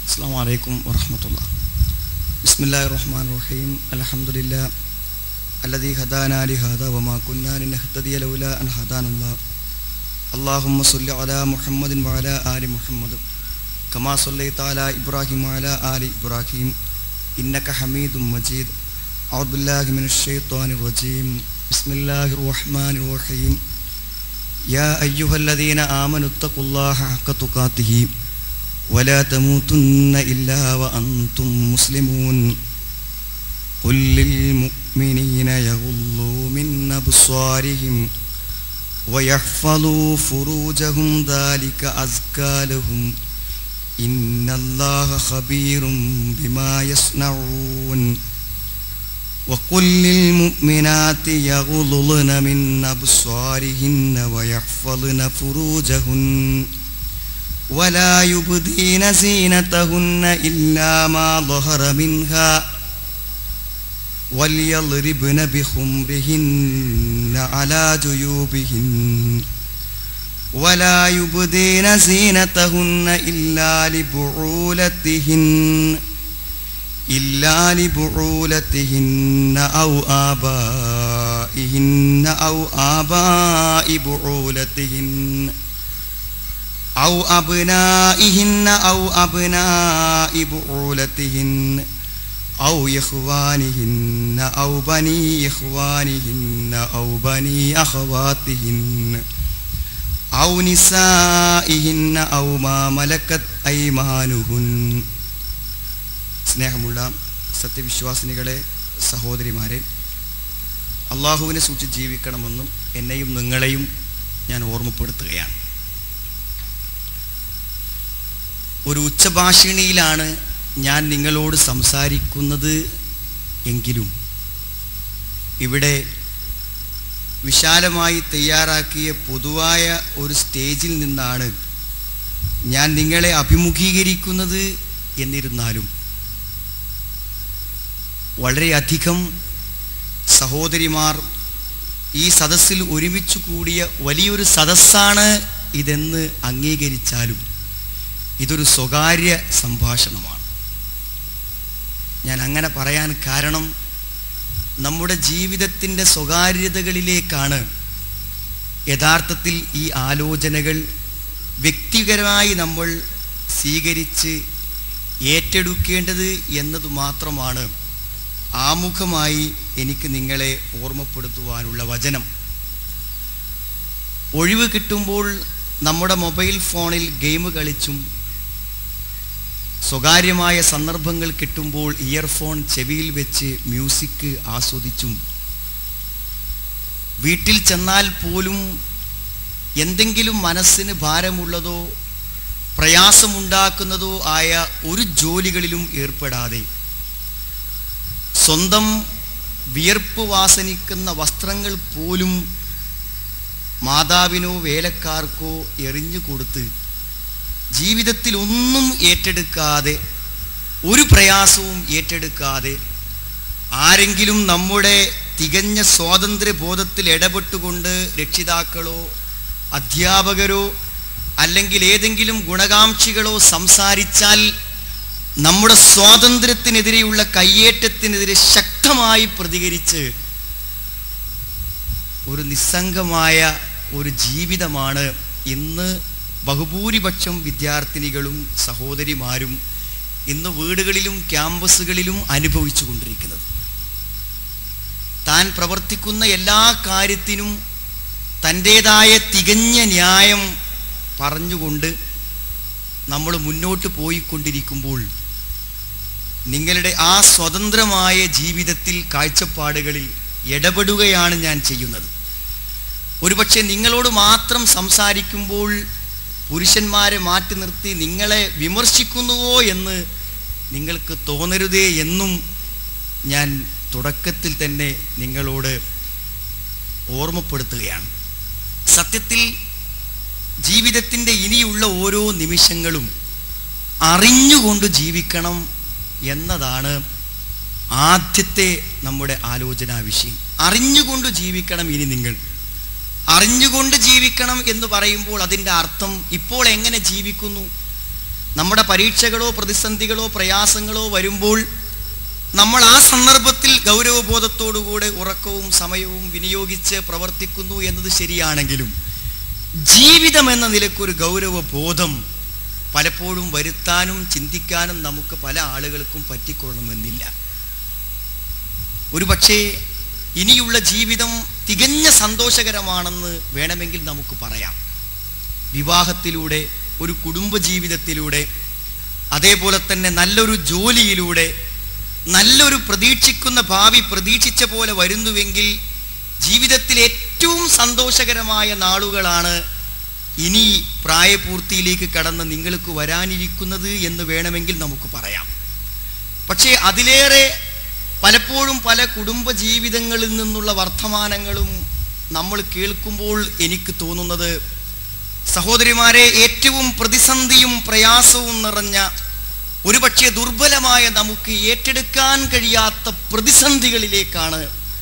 السلام عليكم ورحمة الله بسم الله الرحمن الرحيم الحمد لله الذي هدانا لهذا وما كنا لنهتدي لولا أن هدانا الله اللهم صل على محمد وعلى آل محمد كما صليت على إبراهيم وعلى آل إبراهيم إنك حميد مجيد أعوذ بالله من الشيطان الرجيم بسم الله الرحمن الرحيم يا أيها الذين آمنوا اتقوا الله حق تقاته ولا تموتن إلا وأنتم مسلمون قل للمؤمنين يغضوا من أبصارهم ويحفظوا فروجهم ذلك أزكى لهم إن الله خبير بما يصنعون وقل للمؤمنات يغضضن من أبصارهن ويحفظن فروجهن ولا يبدين زينتهن إلا ما ظهر منها وليضربن بخمرهن على جيوبهن ولا يبدين زينتهن إلا لبعولتهن إلا لبعولتهن أو آبائهن أو آباء بعولتهن أو أبنائهن أو أبناء بعولتهن أو إخوانهن أو بني إخوانهن أو بني أخواتهن أو نسائهن أو ما ملكت أيمانهن സ്നേഹമുള്ള സത്യവിശ്വാസിനികളെ സഹോദരിമാരെ അള്ളാഹുവിനെ സൂക്ഷിച്ച് ജീവിക്കണമെന്നും എന്നെയും നിങ്ങളെയും ഞാൻ ഓർമ്മപ്പെടുത്തുകയാണ് ഒരു ഉച്ചഭാഷിണിയിലാണ് ഞാൻ നിങ്ങളോട് സംസാരിക്കുന്നത് എങ്കിലും ഇവിടെ വിശാലമായി തയ്യാറാക്കിയ പൊതുവായ ഒരു സ്റ്റേജിൽ നിന്നാണ് ഞാൻ നിങ്ങളെ അഭിമുഖീകരിക്കുന്നത് എന്നിരുന്നാലും വളരെയധികം സഹോദരിമാർ ഈ സദസ്സിൽ ഒരുമിച്ച് കൂടിയ വലിയൊരു സദസ്സാണ് ഇതെന്ന് അംഗീകരിച്ചാലും ഇതൊരു സ്വകാര്യ സംഭാഷണമാണ് ഞാൻ അങ്ങനെ പറയാൻ കാരണം നമ്മുടെ ജീവിതത്തിൻ്റെ സ്വകാര്യതകളിലേക്കാണ് യഥാർത്ഥത്തിൽ ഈ ആലോചനകൾ വ്യക്തിപരമായി നമ്മൾ സ്വീകരിച്ച് ഏറ്റെടുക്കേണ്ടത് എന്നത് മാത്രമാണ് ആമുഖമായി എനിക്ക് നിങ്ങളെ ഓർമ്മപ്പെടുത്തുവാനുള്ള വചനം ഒഴിവ് കിട്ടുമ്പോൾ നമ്മുടെ മൊബൈൽ ഫോണിൽ ഗെയിം കളിച്ചും സ്വകാര്യമായ സന്ദർഭങ്ങൾ കിട്ടുമ്പോൾ ഇയർഫോൺ ചെവിയിൽ വെച്ച് മ്യൂസിക് ആസ്വദിച്ചും വീട്ടിൽ ചെന്നാൽ പോലും എന്തെങ്കിലും മനസ്സിന് ഭാരമുള്ളതോ പ്രയാസമുണ്ടാക്കുന്നതോ ആയ ഒരു ജോലികളിലും ഏർപ്പെടാതെ സ്വന്തം വിയർപ്പ് വാസനിക്കുന്ന വസ്ത്രങ്ങൾ പോലും മാതാവിനോ വേലക്കാർക്കോ എറിഞ്ഞു കൊടുത്ത് ജീവിതത്തിൽ ഒന്നും ഏറ്റെടുക്കാതെ ഒരു പ്രയാസവും ഏറ്റെടുക്കാതെ ആരെങ്കിലും നമ്മുടെ തികഞ്ഞ സ്വാതന്ത്ര്യ ബോധത്തിൽ ഇടപെട്ടുകൊണ്ട് രക്ഷിതാക്കളോ അധ്യാപകരോ അല്ലെങ്കിൽ ഏതെങ്കിലും ഗുണകാംക്ഷികളോ സംസാരിച്ചാൽ നമ്മുടെ സ്വാതന്ത്ര്യത്തിനെതിരെയുള്ള കയ്യേറ്റത്തിനെതിരെ ശക്തമായി പ്രതികരിച്ച് ഒരു നിസ്സംഗമായ ഒരു ജീവിതമാണ് ഇന്ന് ബഹുഭൂരിപക്ഷം വിദ്യാർത്ഥിനികളും സഹോദരിമാരും ഇന്ന് വീടുകളിലും ക്യാമ്പസുകളിലും അനുഭവിച്ചു കൊണ്ടിരിക്കുന്നത് താൻ പ്രവർത്തിക്കുന്ന എല്ലാ കാര്യത്തിനും തൻ്റേതായ തികഞ്ഞ ന്യായം പറഞ്ഞുകൊണ്ട് നമ്മൾ മുന്നോട്ട് പോയിക്കൊണ്ടിരിക്കുമ്പോൾ നിങ്ങളുടെ ആ സ്വതന്ത്രമായ ജീവിതത്തിൽ കാഴ്ചപ്പാടുകളിൽ ഇടപെടുകയാണ് ഞാൻ ചെയ്യുന്നത് ഒരുപക്ഷെ നിങ്ങളോട് മാത്രം സംസാരിക്കുമ്പോൾ പുരുഷന്മാരെ മാറ്റി നിർത്തി നിങ്ങളെ വിമർശിക്കുന്നുവോ എന്ന് നിങ്ങൾക്ക് തോന്നരുതേ എന്നും ഞാൻ തുടക്കത്തിൽ തന്നെ നിങ്ങളോട് ഓർമ്മപ്പെടുത്തുകയാണ് സത്യത്തിൽ ജീവിതത്തിൻ്റെ ഇനിയുള്ള ഓരോ നിമിഷങ്ങളും അറിഞ്ഞുകൊണ്ട് ജീവിക്കണം എന്നതാണ് ആദ്യത്തെ നമ്മുടെ ആലോചനാ വിഷയം അറിഞ്ഞുകൊണ്ട് ജീവിക്കണം ഇനി നിങ്ങൾ അറിഞ്ഞുകൊണ്ട് ജീവിക്കണം എന്ന് പറയുമ്പോൾ അതിൻ്റെ അർത്ഥം ഇപ്പോൾ എങ്ങനെ ജീവിക്കുന്നു നമ്മുടെ പരീക്ഷകളോ പ്രതിസന്ധികളോ പ്രയാസങ്ങളോ വരുമ്പോൾ നമ്മൾ ആ സന്ദർഭത്തിൽ ഗൗരവബോധത്തോടുകൂടെ ഉറക്കവും സമയവും വിനിയോഗിച്ച് പ്രവർത്തിക്കുന്നു എന്നത് ശരിയാണെങ്കിലും ജീവിതം എന്ന നിലക്കൊരു ഗൗരവബോധം പലപ്പോഴും വരുത്താനും ചിന്തിക്കാനും നമുക്ക് പല ആളുകൾക്കും പറ്റിക്കൊള്ളണമെന്നില്ല ഒരു പക്ഷേ ഇനിയുള്ള ജീവിതം തികഞ്ഞ സന്തോഷകരമാണെന്ന് വേണമെങ്കിൽ നമുക്ക് പറയാം വിവാഹത്തിലൂടെ ഒരു കുടുംബജീവിതത്തിലൂടെ അതേപോലെ തന്നെ നല്ലൊരു ജോലിയിലൂടെ നല്ലൊരു പ്രതീക്ഷിക്കുന്ന ഭാവി പ്രതീക്ഷിച്ച പോലെ വരുന്നുവെങ്കിൽ ജീവിതത്തിൽ ഏറ്റവും സന്തോഷകരമായ നാളുകളാണ് ഇനി പ്രായപൂർത്തിയിലേക്ക് കടന്ന് നിങ്ങൾക്ക് വരാനിരിക്കുന്നത് എന്ന് വേണമെങ്കിൽ നമുക്ക് പറയാം പക്ഷേ അതിലേറെ പലപ്പോഴും പല കുടുംബ ജീവിതങ്ങളിൽ നിന്നുള്ള വർത്തമാനങ്ങളും നമ്മൾ കേൾക്കുമ്പോൾ എനിക്ക് തോന്നുന്നത് സഹോദരിമാരെ ഏറ്റവും പ്രതിസന്ധിയും പ്രയാസവും നിറഞ്ഞ ഒരുപക്ഷെ ദുർബലമായ നമുക്ക് ഏറ്റെടുക്കാൻ കഴിയാത്ത പ്രതിസന്ധികളിലേക്കാണ്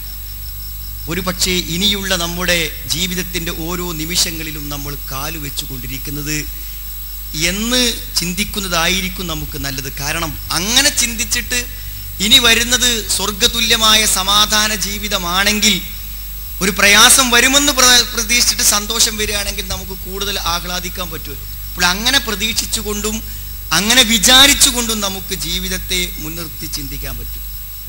ഒരുപക്ഷെ ഇനിയുള്ള നമ്മുടെ ജീവിതത്തിൻ്റെ ഓരോ നിമിഷങ്ങളിലും നമ്മൾ കാലുവെച്ചു കൊണ്ടിരിക്കുന്നത് എന്ന് ചിന്തിക്കുന്നതായിരിക്കും നമുക്ക് നല്ലത് കാരണം അങ്ങനെ ചിന്തിച്ചിട്ട് ഇനി വരുന്നത് സ്വർഗതുല്യമായ സമാധാന ജീവിതമാണെങ്കിൽ ഒരു പ്രയാസം വരുമെന്ന് പ്ര- പ്രതീക്ഷിച്ചിട്ട് സന്തോഷം വരികയാണെങ്കിൽ നമുക്ക് കൂടുതൽ ആഹ്ലാദിക്കാൻ പറ്റുമല്ലോ അപ്പോൾ അങ്ങനെ പ്രതീക്ഷിച്ചുകൊണ്ടും അങ്ങനെ വിചാരിച്ചുകൊണ്ടും നമുക്ക് ജീവിതത്തെ മുൻനിർത്തി ചിന്തിക്കാൻ പറ്റും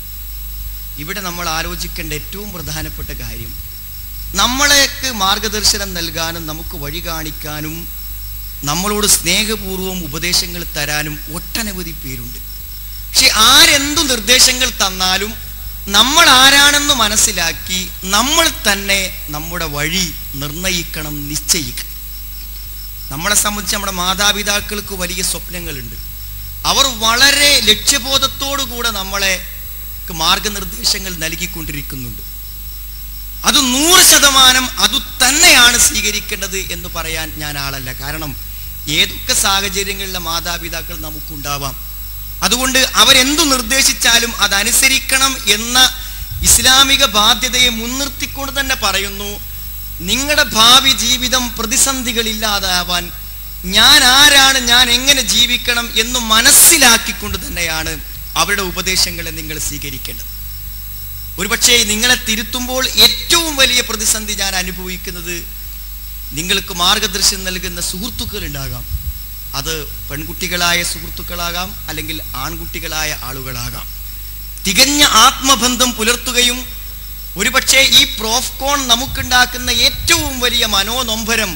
ഇവിടെ നമ്മൾ ആലോചിക്കേണ്ട ഏറ്റവും പ്രധാനപ്പെട്ട കാര്യം നമ്മളേക്ക് മാർഗദർശനം നൽകാനും നമുക്ക് വഴി കാണിക്കാനും നമ്മളോട് സ്നേഹപൂർവ്വം ഉപദേശങ്ങൾ തരാനും ഒട്ടനവധി പേരുണ്ട് പക്ഷെ ആരെന്തു നിർദ്ദേശങ്ങൾ തന്നാലും നമ്മൾ ആരാണെന്ന് മനസ്സിലാക്കി നമ്മൾ തന്നെ നമ്മുടെ വഴി നിർണയിക്കണം നിശ്ചയിക്കണം നമ്മളെ സംബന്ധിച്ച് നമ്മുടെ മാതാപിതാക്കൾക്ക് വലിയ സ്വപ്നങ്ങളുണ്ട് അവർ വളരെ ലക്ഷ്യബോധത്തോടു കൂടെ നമ്മളെ മാർഗനിർദ്ദേശങ്ങൾ നൽകിക്കൊണ്ടിരിക്കുന്നുണ്ട് അത് നൂറ് ശതമാനം അത് തന്നെയാണ് സ്വീകരിക്കേണ്ടത് എന്ന് പറയാൻ ഞാൻ ആളല്ല കാരണം ഏതൊക്കെ സാഹചര്യങ്ങളിലെ മാതാപിതാക്കൾ നമുക്കുണ്ടാവാം അതുകൊണ്ട് അവരെന്തു നിർദ്ദേശിച്ചാലും അതനുസരിക്കണം എന്ന ഇസ്ലാമിക ബാധ്യതയെ മുൻനിർത്തിക്കൊണ്ട് തന്നെ പറയുന്നു നിങ്ങളുടെ ഭാവി ജീവിതം പ്രതിസന്ധികളില്ലാതാവാൻ ഞാൻ ആരാണ് ഞാൻ എങ്ങനെ ജീവിക്കണം എന്ന് മനസ്സിലാക്കിക്കൊണ്ട് തന്നെയാണ് അവരുടെ ഉപദേശങ്ങളെ നിങ്ങൾ സ്വീകരിക്കേണ്ടത് ഒരുപക്ഷെ നിങ്ങളെ തിരുത്തുമ്പോൾ ഏറ്റവും വലിയ പ്രതിസന്ധി ഞാൻ അനുഭവിക്കുന്നത് നിങ്ങൾക്ക് മാർഗദർശനം നൽകുന്ന സുഹൃത്തുക്കൾ ഉണ്ടാകാം അത് പെൺകുട്ടികളായ സുഹൃത്തുക്കളാകാം അല്ലെങ്കിൽ ആൺകുട്ടികളായ ആളുകളാകാം തികഞ്ഞ ആത്മബന്ധം പുലർത്തുകയും ഒരുപക്ഷെ ഈ പ്രോഫ്കോൺ നമുക്കുണ്ടാക്കുന്ന ഏറ്റവും വലിയ മനോനൊമ്പരം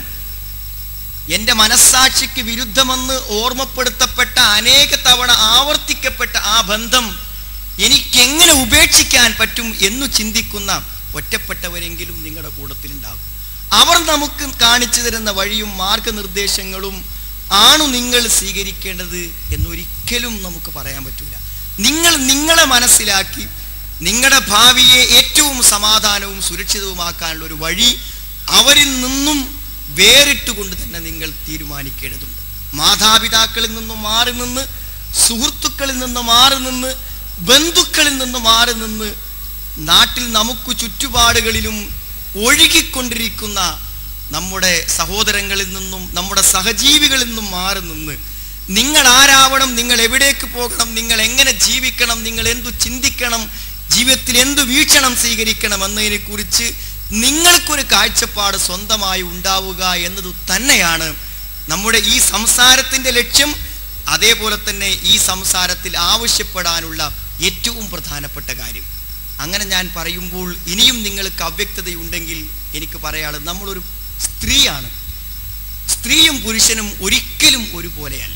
എൻ്റെ മനസ്സാക്ഷിക്ക് വിരുദ്ധമെന്ന് ഓർമ്മപ്പെടുത്തപ്പെട്ട അനേക തവണ ആവർത്തിക്കപ്പെട്ട ആ ബന്ധം എനിക്കെങ്ങനെ ഉപേക്ഷിക്കാൻ പറ്റും എന്നു ചിന്തിക്കുന്ന ഒറ്റപ്പെട്ടവരെങ്കിലും നിങ്ങളുടെ കൂട്ടത്തിലുണ്ടാകും അവർ നമുക്ക് കാണിച്ചു തരുന്ന വഴിയും മാർഗനിർദ്ദേശങ്ങളും ആണു നിങ്ങൾ സ്വീകരിക്കേണ്ടത് എന്നൊരിക്കലും നമുക്ക് പറയാൻ പറ്റൂല നിങ്ങൾ നിങ്ങളെ മനസ്സിലാക്കി നിങ്ങളുടെ ഭാവിയെ ഏറ്റവും സമാധാനവും സുരക്ഷിതവുമാക്കാനുള്ള ഒരു വഴി അവരിൽ നിന്നും വേറിട്ടുകൊണ്ട് തന്നെ നിങ്ങൾ തീരുമാനിക്കേണ്ടതുണ്ട് മാതാപിതാക്കളിൽ നിന്നും മാറി നിന്ന് സുഹൃത്തുക്കളിൽ നിന്ന് മാറി നിന്ന് ബന്ധുക്കളിൽ നിന്ന് മാറി നിന്ന് നാട്ടിൽ നമുക്ക് ചുറ്റുപാടുകളിലും ഒഴുകിക്കൊണ്ടിരിക്കുന്ന നമ്മുടെ സഹോദരങ്ങളിൽ നിന്നും നമ്മുടെ സഹജീവികളിൽ നിന്നും മാറി നിന്ന് നിങ്ങൾ ആരാവണം നിങ്ങൾ എവിടേക്ക് പോകണം നിങ്ങൾ എങ്ങനെ ജീവിക്കണം നിങ്ങൾ എന്തു ചിന്തിക്കണം ജീവിതത്തിൽ എന്തു വീക്ഷണം സ്വീകരിക്കണം എന്നതിനെ കുറിച്ച് നിങ്ങൾക്കൊരു കാഴ്ചപ്പാട് സ്വന്തമായി ഉണ്ടാവുക എന്നത് തന്നെയാണ് നമ്മുടെ ഈ സംസാരത്തിന്റെ ലക്ഷ്യം അതേപോലെ തന്നെ ഈ സംസാരത്തിൽ ആവശ്യപ്പെടാനുള്ള ഏറ്റവും പ്രധാനപ്പെട്ട കാര്യം അങ്ങനെ ഞാൻ പറയുമ്പോൾ ഇനിയും നിങ്ങൾക്ക് അവ്യക്തതയുണ്ടെങ്കിൽ എനിക്ക് പറയാനുള്ളത് നമ്മളൊരു സ്ത്രീയാണ് സ്ത്രീയും പുരുഷനും ഒരിക്കലും ഒരുപോലെയല്ല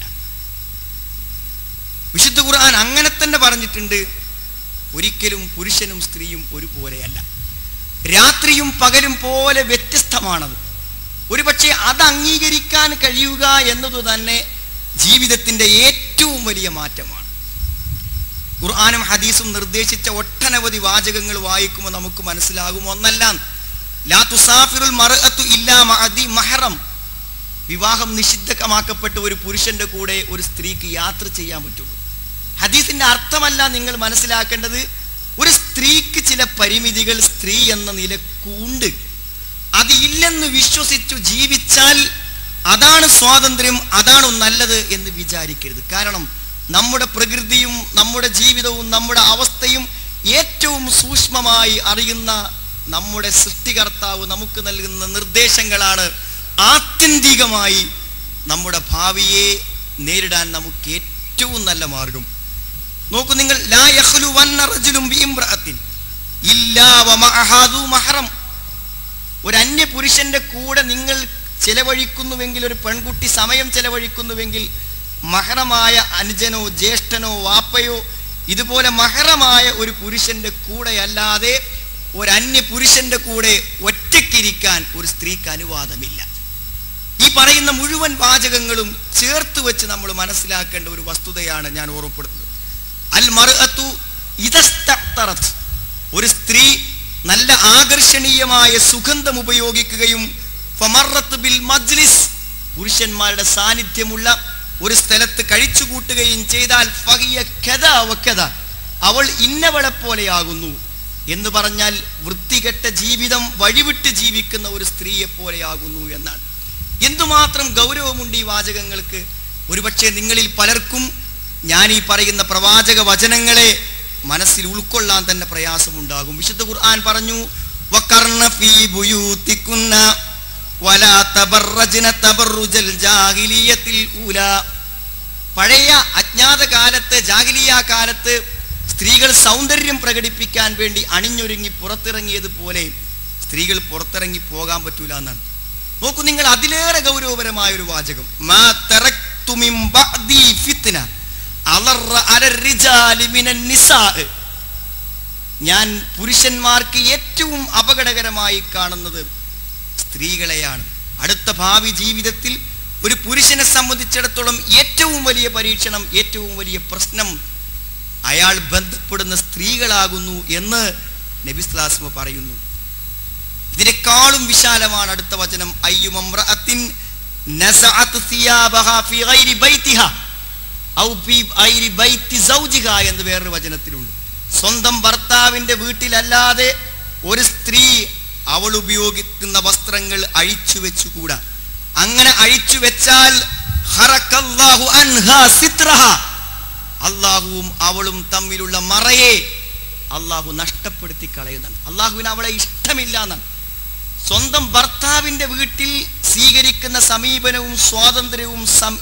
വിശുദ്ധ ഖുർആൻ അങ്ങനെ തന്നെ പറഞ്ഞിട്ടുണ്ട് ഒരിക്കലും പുരുഷനും സ്ത്രീയും ഒരുപോലെയല്ല രാത്രിയും പകലും പോലെ വ്യത്യസ്തമാണത് ഒരുപക്ഷെ അത് അംഗീകരിക്കാൻ കഴിയുക എന്നതു തന്നെ ജീവിതത്തിന്റെ ഏറ്റവും വലിയ മാറ്റമാണ് ഖുർആാനും ഹദീസും നിർദ്ദേശിച്ച ഒട്ടനവധി വാചകങ്ങൾ വായിക്കുമ്പോൾ നമുക്ക് മനസ്സിലാകും ഒന്നല്ല ലാ തുസാഫിറുൽ മർഅത്തു ഇല്ലാ മഅദി മഹറം വിവാഹം നിഷിദ്ധമാക്കപ്പെട്ട ഒരു പുരുഷന്റെ കൂടെ ഒരു സ്ത്രീക്ക് യാത്ര ചെയ്യാൻ പറ്റുള്ളൂ ഹദീസിന്റെ അർത്ഥമല്ല നിങ്ങൾ മനസ്സിലാക്കേണ്ടത് ഒരു സ്ത്രീക്ക് ചില പരിമിതികൾ സ്ത്രീ എന്ന നിലക്കുണ്ട് അത് ഇല്ലെന്ന് വിശ്വസിച്ചു ജീവിച്ചാൽ അതാണ് സ്വാതന്ത്ര്യം അതാണ് നല്ലത് എന്ന് വിചാരിക്കരുത് കാരണം നമ്മുടെ പ്രകൃതിയും നമ്മുടെ ജീവിതവും നമ്മുടെ അവസ്ഥയും ഏറ്റവും സൂക്ഷ്മമായി അറിയുന്ന നമ്മുടെ സൃഷ്ടികർത്താവ് നമുക്ക് നൽകുന്ന നിർദ്ദേശങ്ങളാണ് ആത്യന്തികമായി നമ്മുടെ ഭാവിയെ നേരിടാൻ നമുക്ക് ഏറ്റവും നല്ല മാർഗം നോക്കൂ നിങ്ങൾ ലാ യഖ്ലു വന്ന റജുലും ബിഇംറഅത്തിൻ ഇല്ലാ വമഅഹാ ദു മഹ്റം ഒരു അന്യ പുരുഷന്റെ കൂടെ നിങ്ങൾ ചെലവഴിക്കുന്നുവെങ്കിൽ ഒരു പെൺകുട്ടി സമയം ചെലവഴിക്കുന്നുവെങ്കിൽ മഹറമായ അനുജനോ ജ്യേഷ്ഠനോ വാപ്പയോ ഇതുപോലെ മഹറമായ ഒരു പുരുഷന്റെ കൂടെ അല്ലാതെ ഒരു അന്യ പുരുഷന്റെ കൂടെ ഒറ്റയ്ക്കിരിക്കാൻ ഒരു സ്ത്രീക്ക് അനുവാദമില്ല ഈ പറയുന്ന മുഴുവൻ വാചകങ്ങളും ചേർത്ത് വെച്ച് നമ്മൾ മനസ്സിലാക്കേണ്ട ഒരു വസ്തുതയാണ് ഞാൻ ഓർമ്മപ്പെടുത്തുന്നത് അൽ മർഅത്തു ഇതസ്തഅ്തറത്. ഒരു സ്ത്രീ നല്ല ആകർഷണീയമായ സുഗന്ധം ഉപയോഗിക്കുകയും ഫമറത്ത് ബിൽ മജ്ലിസ് പുരുഷന്മാരുടെ സാന്നിധ്യമുള്ള ഒരു സ്ഥലത്ത് കഴിച്ചുകൂട്ടുകയും ചെയ്താൽ ഫഹിയ കഥ വക്കഥ അവൾ ഇന്നവളെ പോലെയാകുന്നു എന്ന് പറഞ്ഞാൽ വൃത്തികെട്ട ജീവിതം വഴിവിട്ട് ജീവിക്കുന്ന ഒരു സ്ത്രീയെ പോലെയാകുന്നു എന്നാണ് എന്തുമാത്രം ഗൗരവമുണ്ട് ഈ വാചകങ്ങൾക്ക് ഒരുപക്ഷെ നിങ്ങളിൽ പലർക്കും ഞാൻ ഈ പറയുന്ന പ്രവാചക വചനങ്ങളെ മനസ്സിൽ ഉൾക്കൊള്ളാൻ തന്നെ പ്രയാസമുണ്ടാകും വിശുദ്ധ ഖുർആൻ പറഞ്ഞു വകർണ ഫീ ബുയൂത്തികുന്ന വലാ തബറജ്ന തബറുജൽ ജാഹിലിയത്തിൽ ഊലാ പഴയ അജ്ഞാത കാലത്ത് ജാഹിലിയ കാലത്ത് സ്ത്രീകൾ സൗന്ദര്യം പ്രകടിപ്പിക്കാൻ വേണ്ടി അണിഞ്ഞൊരുങ്ങി പുറത്തിറങ്ങിയതുപോലെ സ്ത്രീകൾ പുറത്തിറങ്ങി പോകാൻ പറ്റൂല എന്നാണ് നോക്കൂ നിങ്ങൾ അതിലേറെ ഗൗരവപരമായ ഒരു വാചകം മാ തറക്തു മിൻ ബഅദി ഫിത്ന അലറ അലർ റിജാലി മിനൻ നിസാ ഞാൻ പുരുഷന്മാർക്ക് ഏറ്റവും അപകടകരമായി കാണുന്നത് സ്ത്രീകളെയാണ് അടുത്ത ഭാവി ജീവിതത്തിൽ ഒരു പുരുഷനെ സംബന്ധിച്ചിടത്തോളം ഏറ്റവും വലിയ പരീക്ഷണം ഏറ്റവും വലിയ പ്രശ്നം അയാൾ ബന്ധപ്പെടുന്ന സ്ത്രീകളാകുന്നു എന്ന് നബിസ്ലാസ്മ പറയുന്നു ഇതിനേക്കാളും വിശാലമാണ് അടുത്ത വചനം അയ്യുമമ്രഅത്തിൻ നസഅത് സിയാബഹാ ഫി ഗൈരി ബൈതിഹാ ഔ ഫി ഗൈരി ബൈതി സൗജിഹ എന്ന് വേറൊരു വചനത്തിലുണ്ട് സ്വന്തം ഭർത്താവിന്റെ വീട്ടിലല്ലാതെ ഒരു സ്ത്രീ അവൾ ഉപയോഗിക്കുന്ന വസ്ത്രങ്ങൾ അഴിച്ചു വെച്ചുകൂടാ അങ്ങനെ അഴിച്ചു വെച്ചാൽ ഹറക്കല്ലാഹു അൻഹാ സിത്രഹ അള്ളാഹുവും അവളും തമ്മിലുള്ള മറയെ അള്ളാഹു നഷ്ടപ്പെടുത്തി കളയുന്നതാണ് അള്ളാഹുവിന് അവളെ ഇഷ്ടമില്ല എന്നാണ് സ്വന്തം ഭർത്താവിന്റെ വീട്ടിൽ സ്വീകരിക്കുന്ന സമീപനവും സ്വാതന്ത്ര്യവും സം-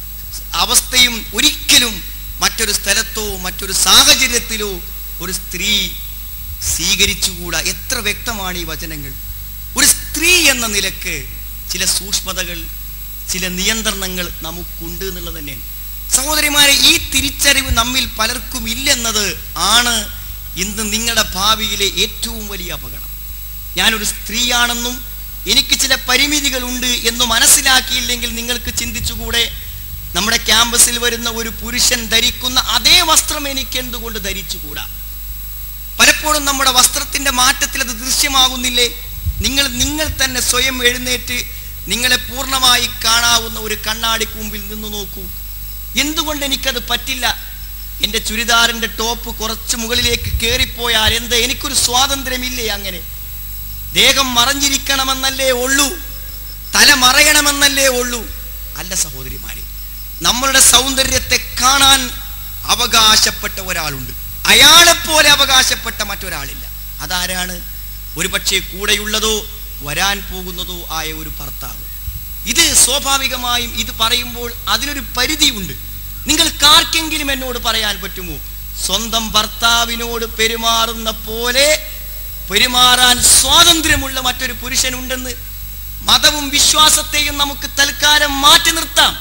അവസ്ഥയും ഒരിക്കലും മറ്റൊരു സ്ഥലത്തോ മറ്റൊരു സാഹചര്യത്തിലോ ഒരു സ്ത്രീ സ്വീകരിച്ചുകൂടാ എത്ര വ്യക്തമാണ് ഈ വചനങ്ങൾ ഒരു സ്ത്രീ എന്ന നിലക്ക് ചില സൂക്ഷ്മതകൾ ചില നിയന്ത്രണങ്ങൾ നമുക്കുണ്ട് എന്നുള്ളത് തന്നെയാണ് സഹോദരിമാരെ ഈ തിരിച്ചറിവ് നമ്മിൽ പലർക്കും ഇല്ലെന്നത് ആണ് ഇന്ന് നിങ്ങളുടെ ഭാവിയിലെ ഏറ്റവും വലിയ അപകടം ഞാനൊരു സ്ത്രീയാണെന്നും എനിക്ക് ചില പരിമിതികളുണ്ട് എന്ന് മനസ്സിലാക്കിയില്ലെങ്കിൽ നിങ്ങൾക്ക് ചിന്തിച്ചുകൂടെ നമ്മുടെ ക്യാമ്പസിൽ വരുന്ന ഒരു പുരുഷൻ ധരിക്കുന്ന അതേ വസ്ത്രം എനിക്ക് എന്തുകൊണ്ട് ധരിച്ചുകൂടാ പലപ്പോഴും നമ്മുടെ വസ്ത്രത്തിന്റെ മാറ്റത്തിൽ അത് ദൃശ്യമാകുന്നില്ലേ നിങ്ങൾ നിങ്ങൾ തന്നെ സ്വയം എഴുന്നേറ്റ് നിങ്ങളെ പൂർണ്ണമായി കാണാവുന്ന ഒരു കണ്ണാടിക്ക് മുമ്പിൽ നിന്ന് നോക്കൂ എന്തുകൊണ്ട് എനിക്കത് പറ്റില്ല എൻ്റെ ചുരിദാറിന്റെ ടോപ്പ് കുറച്ച് മുകളിലേക്ക് കയറിപ്പോയാൽ എന്ത് എനിക്കൊരു സ്വാതന്ത്ര്യമില്ലേ അങ്ങനെ ദേഹം മറഞ്ഞിരിക്കണമെന്നല്ലേ ഉള്ളൂ തല മറയണമെന്നല്ലേ ഉള്ളൂ അല്ല സഹോദരിമാരെ നമ്മളുടെ സൗന്ദര്യത്തെ കാണാൻ അവകാശപ്പെട്ട ഒരാളുണ്ട് അയാളെപ്പോലെ അവകാശപ്പെട്ട മറ്റൊരാളില്ല അതാരാണ് ഒരുപക്ഷെ കൂടെയുള്ളതോ വരാൻ പോകുന്നതോ ആയ ഒരു ഭർത്താവ് ഇത് സ്വാഭാവികമായും ഇത് പറയുമ്പോൾ അതിനൊരു പരിധിയുണ്ട് നിങ്ങൾക്കാർക്കെങ്കിലും എന്നോട് പറയാൻ പറ്റുമോ സ്വന്തം ഭർത്താവിനോട് പെരുമാറുന്ന പോലെ പെരുമാറാൻ സ്വാതന്ത്ര്യമുള്ള മറ്റൊരു പുരുഷനുണ്ടെന്ന് മതവും വിശ്വാസത്തെയും നമുക്ക് തൽക്കാലം മാറ്റി നിർത്താം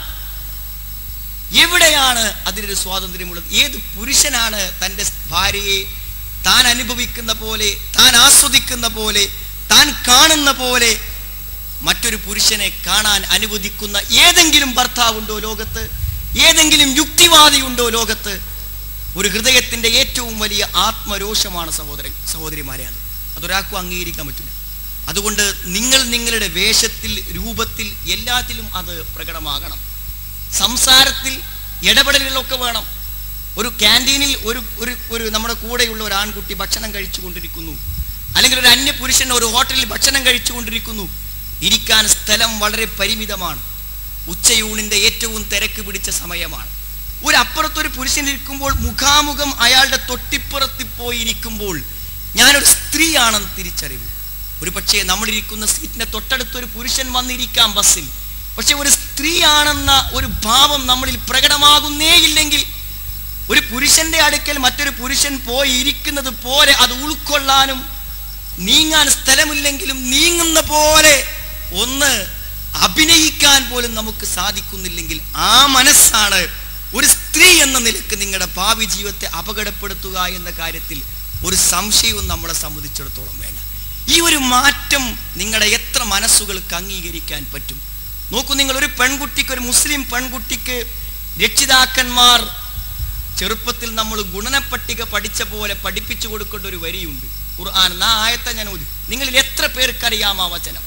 എവിടെയാണ് അതിനൊരു സ്വാതന്ത്ര്യമുള്ളത് ഏത് പുരുഷനാണ് തൻ്റെ ഭാര്യയെ താൻ അനുഭവിക്കുന്ന പോലെ താൻ ആസ്വദിക്കുന്ന പോലെ താൻ കാണുന്ന പോലെ മറ്റൊരു പുരുഷനെ കാണാൻ അനുവദിക്കുന്ന ഏതെങ്കിലും ഭർത്താവുണ്ടോ ലോകത്ത് ഏതെങ്കിലും യുക്തിവാദിയുണ്ടോ ലോകത്ത് ഒരു ഹൃദയത്തിന്റെ ഏറ്റവും വലിയ ആത്മരോഷമാണ് സഹോദരൻ സഹോദരിമാരെ അത് അതൊരാൾക്കും അംഗീകരിക്കാൻ പറ്റില്ല അതുകൊണ്ട് നിങ്ങൾ നിങ്ങളുടെ വേഷത്തിൽ രൂപത്തിൽ എല്ലാത്തിലും അത് പ്രകടമാകണം സംസാരത്തിൽ ഇടപെടലുകളൊക്കെ വേണം ഒരു ക്യാൻറ്റീനിൽ ഒരു ഒരു ഒരു നമ്മുടെ കൂടെയുള്ള ഒരു ആൺകുട്ടി ഭക്ഷണം കഴിച്ചു കൊണ്ടിരിക്കുന്നു അല്ലെങ്കിൽ ഒരു അന്യ പുരുഷൻ ഒരു ഹോട്ടലിൽ ഭക്ഷണം കഴിച്ചു കൊണ്ടിരിക്കുന്നു ഇരിക്കാൻ സ്ഥലം വളരെ പരിമിതമാണ് ഉച്ചയൂണിന്റെ ഏറ്റവും തിരക്ക് പിടിച്ച സമയമാണ് ഒരു അപ്പുറത്തൊരു പുരുഷൻ ഇരിക്കുമ്പോൾ മുഖാമുഖം അയാളുടെ തൊട്ടിപ്പുറത്ത് പോയി ഇരിക്കുമ്പോൾ ഞാനൊരു സ്ത്രീയാണെന്ന് തിരിച്ചറിവ് ഒരു പക്ഷേ നമ്മളിരിക്കുന്ന സീറ്റിന്റെ തൊട്ടടുത്തൊരു പുരുഷൻ വന്നിരിക്കാം ബസ്സിൽ പക്ഷെ ഒരു സ്ത്രീയാണെന്ന ഒരു ഭാവം നമ്മളിൽ പ്രകടമാകുന്നേ ഇല്ലെങ്കിൽ ഒരു പുരുഷന്റെ അടുക്കൽ മറ്റൊരു പുരുഷൻ പോയി ഇരിക്കുന്നത് പോലെ അത് ഉൾക്കൊള്ളാനും നീങ്ങാൻ സ്ഥലമില്ലെങ്കിലും നീങ്ങുന്ന പോലെ ഒന്ന് അഭിനയിക്കാൻ പോലും നമുക്ക് സാധിക്കുന്നില്ലെങ്കിൽ ആ മനസ്സാണ് ഒരു സ്ത്രീ എന്ന നിലക്ക് നിങ്ങളുടെ ഭാവി ജീവിതത്തെ അപകടപ്പെടുത്തുക എന്ന കാര്യത്തിൽ ഒരു സംശയവും നമ്മളെ സംബന്ധിച്ചിടത്തോളം വേണ്ട ഈ ഒരു മാറ്റം നിങ്ങളുടെ എത്ര മനസ്സുകൾക്ക് അംഗീകരിക്കാൻ പറ്റും നോക്കൂ നിങ്ങൾ ഒരു പെൺകുട്ടിക്ക് ഒരു മുസ്ലിം പെൺകുട്ടിക്ക് രക്ഷിതാക്കന്മാർ ചെറുപ്പത്തിൽ നമ്മൾ ഗുണനപ്പട്ടിക പഠിച്ച പോലെ പഠിപ്പിച്ചു കൊടുക്കേണ്ട ഒരു വരിയുണ്ട് ഖുർആൻ ആ ആയത്തെ ഞാൻ ഓതി നിങ്ങളിൽ എത്ര പേർക്കറിയാം ആ വചനം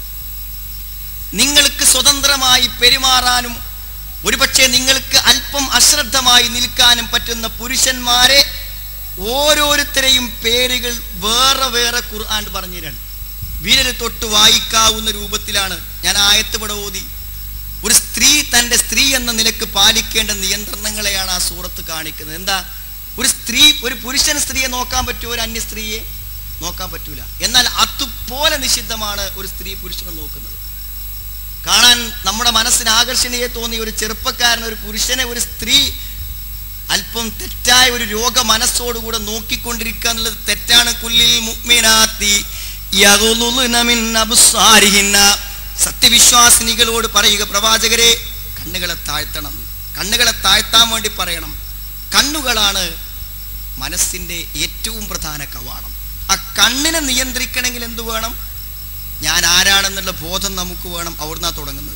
നിങ്ങൾക്ക് സ്വതന്ത്രമായി പെരുമാറാനും ഒരുപക്ഷെ നിങ്ങൾക്ക് അല്പം അശ്രദ്ധമായി നിൽക്കാനും പറ്റുന്ന പുരുഷന്മാരെ ഓരോരുത്തരെയും പേരുകൾ വേറെ വേറെ ഖുർആൻ പറഞ്ഞുതരാണ് വിരൽ തൊട്ട് വായിക്കാവുന്ന രൂപത്തിലാണ് ഞാൻ ആയത്തുപട ഓതി ഒരു സ്ത്രീ തൻ്റെ സ്ത്രീ എന്ന നിലക്ക് പാലിക്കേണ്ട നിയന്ത്രണങ്ങളെയാണ് ആ സൂറത്ത് കാണിക്കുന്നത് എന്താ ഒരു സ്ത്രീ ഒരു പുരുഷൻ സ്ത്രീയെ നോക്കാൻ പറ്റുമോ ഒരു അന്യ സ്ത്രീയെ നോക്കാൻ പറ്റൂല എന്നാൽ അതുപോലെ നിഷിദ്ധമാണ് ഒരു സ്ത്രീ പുരുഷനെ നോക്കുന്നത് കാണാൻ നമ്മുടെ മനസ്സിന് ആകർഷണീയ തോന്നിയ ഒരു ചെറുപ്പക്കാരൻ ഒരു പുരുഷനെ ഒരു സ്ത്രീ അല്പം തെറ്റായ ഒരു രോഗ മനസ്സോടുകൂടെ നോക്കിക്കൊണ്ടിരിക്കുക എന്നുള്ളത് തെറ്റാണ് കുല്ലിൽ മുഅ്മിനാത്തി യഗ്ളുളുന മിൻ അബ്സാരിഹിന്ന സത്യവിശ്വാസിനികളോട് പറയുക പ്രവാചകരെ കണ്ണുകളെ താഴ്ത്തണം കണ്ണുകളെ താഴ്ത്താൻ വേണ്ടി പറയണം കണ്ണുകളാണ് മനസ്സിന്റെ ഏറ്റവും പ്രധാന കവാടം ആ കണ്ണിനെ നിയന്ത്രിക്കണമെങ്കിൽ എന്തു വേണം ഞാൻ ആരാണെന്നുള്ള ബോധം നമുക്ക് വേണം അവിടുന്ന് തുടങ്ങുന്നത്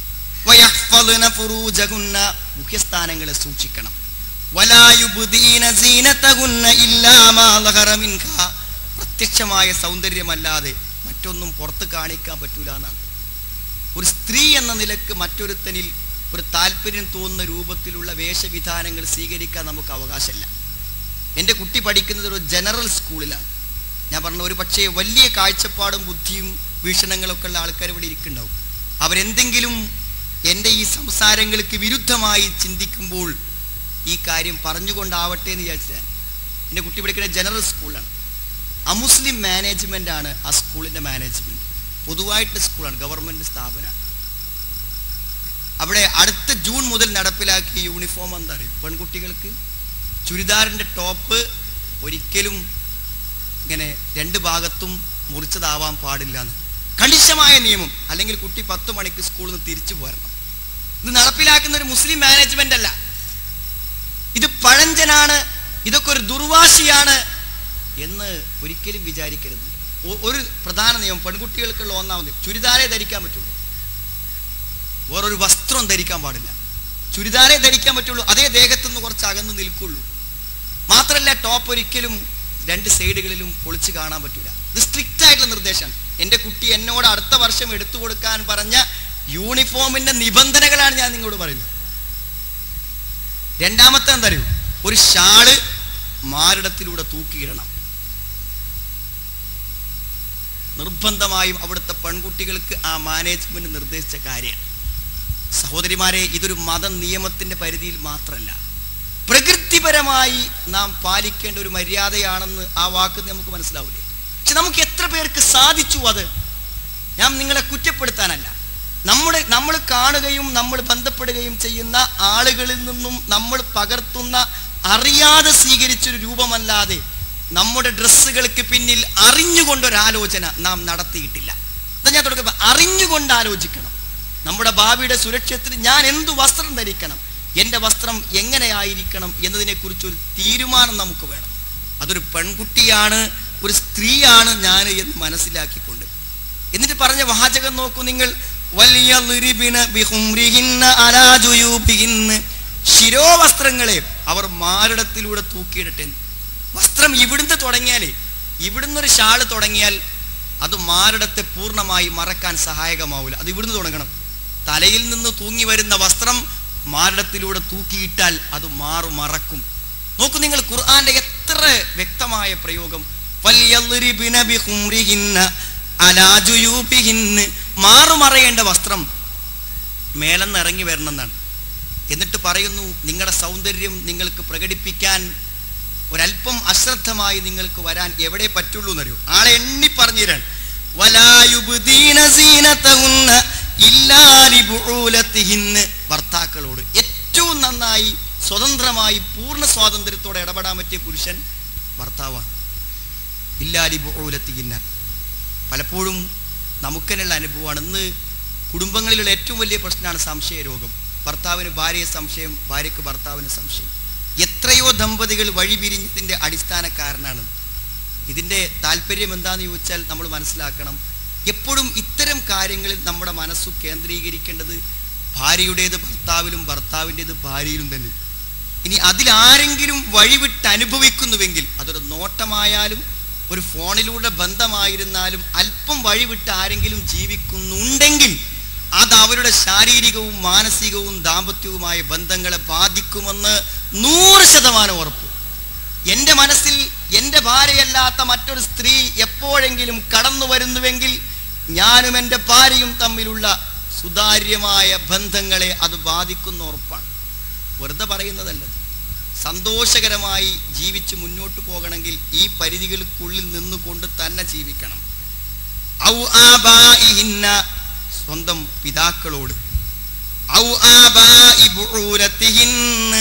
വയഹ്ഫളുന ഫുറൂജഹുന്ന മുഖ്യസ്ഥാനങ്ങളെ സൂക്ഷിക്കണം വലായുബ്ദീന സീനതഹുന്ന ഇല്ലാ മാ ളഹറ മിൻഹാ പ്രത്യക്ഷമായ സൗന്ദര്യമല്ലാതെ മറ്റൊന്നും പുറത്ത് കാണിക്കാൻ പറ്റൂല എന്നാണ് ഒരു സ്ത്രീ എന്ന നിലക്ക് മറ്റൊരുത്തനിൽ ഒരു താല്പര്യം തോന്നുന്ന രൂപത്തിലുള്ള വേഷവിധാനങ്ങൾ സ്വീകരിക്കാൻ നമുക്ക് അവകാശമില്ല എൻ്റെ കുട്ടി പഠിക്കുന്നത് ഒരു ജനറൽ സ്കൂളിലാണ് ഞാൻ പറഞ്ഞ ഒരു പക്ഷേ വലിയ കാഴ്ചപ്പാടും ബുദ്ധിയും വീക്ഷണങ്ങളൊക്കെ ഉള്ള ആൾക്കാർ ഇവിടെ ഇരിക്കുന്നുണ്ടാവും അവരെന്തെങ്കിലും എൻ്റെ ഈ സംസാരങ്ങൾക്ക് വിരുദ്ധമായി ചിന്തിക്കുമ്പോൾ ഈ കാര്യം പറഞ്ഞുകൊണ്ടാവട്ടെ എന്ന് വിചാരിച്ചാൽ എൻ്റെ കുട്ടി പഠിക്കുന്ന ജനറൽ സ്കൂളാണ് അമുസ്ലിം മാനേജ്മെൻ്റ് ആണ് ആ സ്കൂളിൻ്റെ മാനേജ്മെൻറ്റ് പൊതുവായിട്ടുള്ള സ്കൂളാണ് ഗവൺമെൻറ് സ്ഥാപനമാണ് അവിടെ അടുത്ത ജൂൺ മുതൽ നടപ്പിലാക്കിയ യൂണിഫോം എന്താ അറിയും പെൺകുട്ടികൾക്ക് ചുരിദാറിൻ്റെ ടോപ്പ് ഒരിക്കലും ഇങ്ങനെ രണ്ട് ഭാഗത്തും മുറിച്ചതാവാൻ പാടില്ല എന്ന് കണിശമായ നിയമം അല്ലെങ്കിൽ കുട്ടി പത്ത് മണിക്ക് സ്കൂളിൽ നിന്ന് തിരിച്ചു പോരണം ഇത് നടപ്പിലാക്കുന്ന ഒരു മുസ്ലിം മാനേജ്മെന്റ് അല്ല ഇത് പഴഞ്ചനാണ് ഇതൊക്കെ ഒരു ദുർവാശിയാണ് എന്ന് ഒരിക്കലും വിചാരിക്കരുത് ഒ- ഒരു പ്രധാന നിയമം പെൺകുട്ടികൾക്കുള്ള ഒന്നാമത് ചുരിദാരേ ധരിക്കാൻ പറ്റുള്ളൂ വേറൊരു വസ്ത്രം ധരിക്കാൻ പാടില്ല ചുരിദാരേ ധരിക്കാൻ പറ്റുള്ളൂ അതേ ദേഹത്തുനിന്ന് കുറച്ച് അകന്ന് നിൽക്കുള്ളൂ മാത്രമല്ല ടോപ്പ് ഒരിക്കലും രണ്ട് സൈഡുകളിലും പൊളിച്ച് കാണാൻ പറ്റൂല ഇത് സ്ട്രിക്റ്റ് ആയിട്ടുള്ള നിർദ്ദേശമാണ് എൻ്റെ കുട്ടി എന്നോട് അടുത്ത വർഷം എടുത്തു കൊടുക്കാൻ പറഞ്ഞ യൂണിഫോമിന്റെ നിബന്ധനകളാണ് ഞാൻ നിങ്ങളോട് പറയുന്നത് രണ്ടാമത്തെ എന്താ അറിയൂ ഒരു ഷാള് മാറിടത്തിലൂടെ തൂക്കിയിടണം നിർബന്ധമായും അവിടുത്തെ പെൺകുട്ടികൾക്ക് ആ മാനേജ്മെന്റ് നിർദ്ദേശിച്ച കാര്യമാണ് സഹോദരിമാരെ ഇതൊരു മത നിയമത്തിന്റെ പരിധിയിൽ മാത്രമല്ല പ്രകൃതിപരമായി നാം പാലിക്കേണ്ട ഒരു മര്യാദയാണെന്ന് ആ വാക്ക് നമുക്ക് മനസ്സിലാവില്ലേ പക്ഷെ നമുക്ക് എത്ര പേർക്ക് സാധിച്ചു അത് ഞാൻ നിങ്ങളെ കുറ്റപ്പെടുത്താനല്ല നമ്മുടെ നമ്മൾ കാണുകയും നമ്മൾ ബന്ധപ്പെടുകയും ചെയ്യുന്ന ആളുകളിൽ നിന്നും നമ്മൾ പകർത്തുന്ന അറിയാതെ സ്വീകരിച്ചൊരു രൂപമല്ലാതെ നമ്മുടെ ഡ്രസ്സുകൾക്ക് പിന്നിൽ അറിഞ്ഞുകൊണ്ടൊരാലോചന നാം നടത്തിയിട്ടില്ല അതാ ഞാൻ തുടക്കം പറഞ്ഞത്. അറിഞ്ഞുകൊണ്ട് ആലോചിക്കണം നമ്മുടെ ഭാവിയുടെ സുരക്ഷത്തിന് ഞാൻ എന്തു വസ്ത്രം ധരിക്കണം എൻ്റെ വസ്ത്രം എങ്ങനെയായിരിക്കണം എന്നതിനെക്കുറിച്ച് ഒരു തീരുമാനം നമുക്ക് വേണം അതൊരു പെൺകുട്ടിയാണ് ഒരു സ്ത്രീയാണ് ഞാൻ എന്ന് മനസ്സിലാക്കിക്കൊണ്ട് എന്നിട്ട് പറഞ്ഞ വാചകം നോക്കൂ നിങ്ങൾ വല്യളിരിബിന ബിഹുംരിഹിന്ന അലാ ജുയൂബിഹിന്ന. ശിരോവസ്ത്രങ്ങളെ അവർ മാറിടത്തിലൂടെ തൂക്കിയിടട്ടെ എന്ന്. വസ്ത്രം ഇവിടുന്ന് തുടങ്ങിയാലേ ഇവിടുന്ന് ഒരു ഷാള് തുടങ്ങിയാൽ അത് മാറിടത്തെ പൂർണ്ണമായി മറക്കാൻ സഹായകമാവില്ല അത് ഇവിടുന്ന് തുടങ്ങണം തലയിൽ നിന്ന് തൂങ്ങി വരുന്ന വസ്ത്രം മാറിടത്തിലൂടെ തൂക്കിയിട്ടാൽ അത് മാറു മറക്കും നോക്കൂ നിങ്ങൾ ഖുർആന്റെ എത്ര വ്യക്തമായ പ്രയോഗം ഫല്യളിരിബിന ബിഹുംരിഹിന്ന അലാ ജുയൂബിഹിന്ന. മാറുമറയേണ്ട വസ്ത്രം മേലെന്ന് ഇറങ്ങി വരണം എന്നാണ് എന്നിട്ട് പറയുന്നു നിങ്ങളുടെ സൗന്ദര്യം നിങ്ങൾക്ക് പ്രകടിപ്പിക്കാൻ ഒരല്പം അശ്രദ്ധമായി നിങ്ങൾക്ക് വരാൻ എവിടെ പറ്റുള്ളൂ എന്നറിയോ ആളെ എണ്ണി പറഞ്ഞു തരാൻ വലായുബ്ദീന സീനതഹുന്ന ഇല്ലാ ലിബുഊലത്തിഹിന്ന് ഭർത്താക്കളോട് ഏറ്റവും നന്നായി സ്വതന്ത്രമായി പൂർണ്ണ സ്വാതന്ത്ര്യത്തോടെ ഇടപെടാൻ പറ്റിയ പുരുഷൻ ഭർത്താവാണ് ഇല്ലാലി ബുഊലത്തിഹിന്ന പലപ്പോഴും നമുക്കെന്നുള്ള അനുഭവമാണ് ഇന്ന് കുടുംബങ്ങളിലുള്ള ഏറ്റവും വലിയ പ്രശ്നമാണ് സംശയ രോഗം ഭർത്താവിന് ഭാര്യയെ സംശയം ഭാര്യയ്ക്ക് ഭർത്താവിന് സംശയം എത്രയോ ദമ്പതികൾ വഴിപിരിഞ്ഞതിൻ്റെ അടിസ്ഥാന കാരണമാണ് ഇതിൻ്റെ താല്പര്യം എന്താണെന്ന് ചോദിച്ചാൽ നമ്മൾ മനസ്സിലാക്കണം എപ്പോഴും ഇത്തരം കാര്യങ്ങളിൽ നമ്മുടെ മനസ്സു കേന്ദ്രീകരിക്കേണ്ടത് ഭാര്യയുടേത് ഭർത്താവിലും ഭർത്താവിൻ്റേത് ഭാര്യയിലും തന്നെ ഇനി അതിലാരെങ്കിലും വഴിവിട്ട് അനുഭവിക്കുന്നുവെങ്കിൽ അതൊരു നോട്ടമായാലും ഒരു ഫോണിലൂടെ ബന്ധമായിരുന്നാലും അല്പം വഴിവിട്ട് ആരെങ്കിലും ജീവിക്കുന്നുണ്ടെങ്കിൽ അത് അവരുടെ ശാരീരികവും മാനസികവും ദാമ്പത്യവുമായ ബന്ധങ്ങളെ ബാധിക്കുമെന്ന് നൂറ് ശതമാനം ഉറപ്പ് എൻ്റെ മനസ്സിൽ എൻ്റെ ഭാര്യയല്ലാത്ത മറ്റൊരു സ്ത്രീ എപ്പോഴെങ്കിലും കടന്നു വരുന്നുവെങ്കിൽ ഞാനും എൻ്റെ ഭാര്യയും തമ്മിലുള്ള സുതാര്യമായ ബന്ധങ്ങളെ അത് ബാധിക്കുന്ന ഉറപ്പാണ് വെറുതെ പറയുന്നതല്ലത് സന്തോഷകരമായി ജീവിച്ച് മുന്നോട്ട് പോകണമെങ്കിൽ ഈ പരിധികൾക്കുള്ളിൽ നിന്നുകൊണ്ട് തന്നെ ജീവിക്കണം ഔ ആബാഇഹിന്ന സ്വന്തം പിതാക്കളോട് ഔ ആബാഇ ബുഊലത്തിഹിന്ന്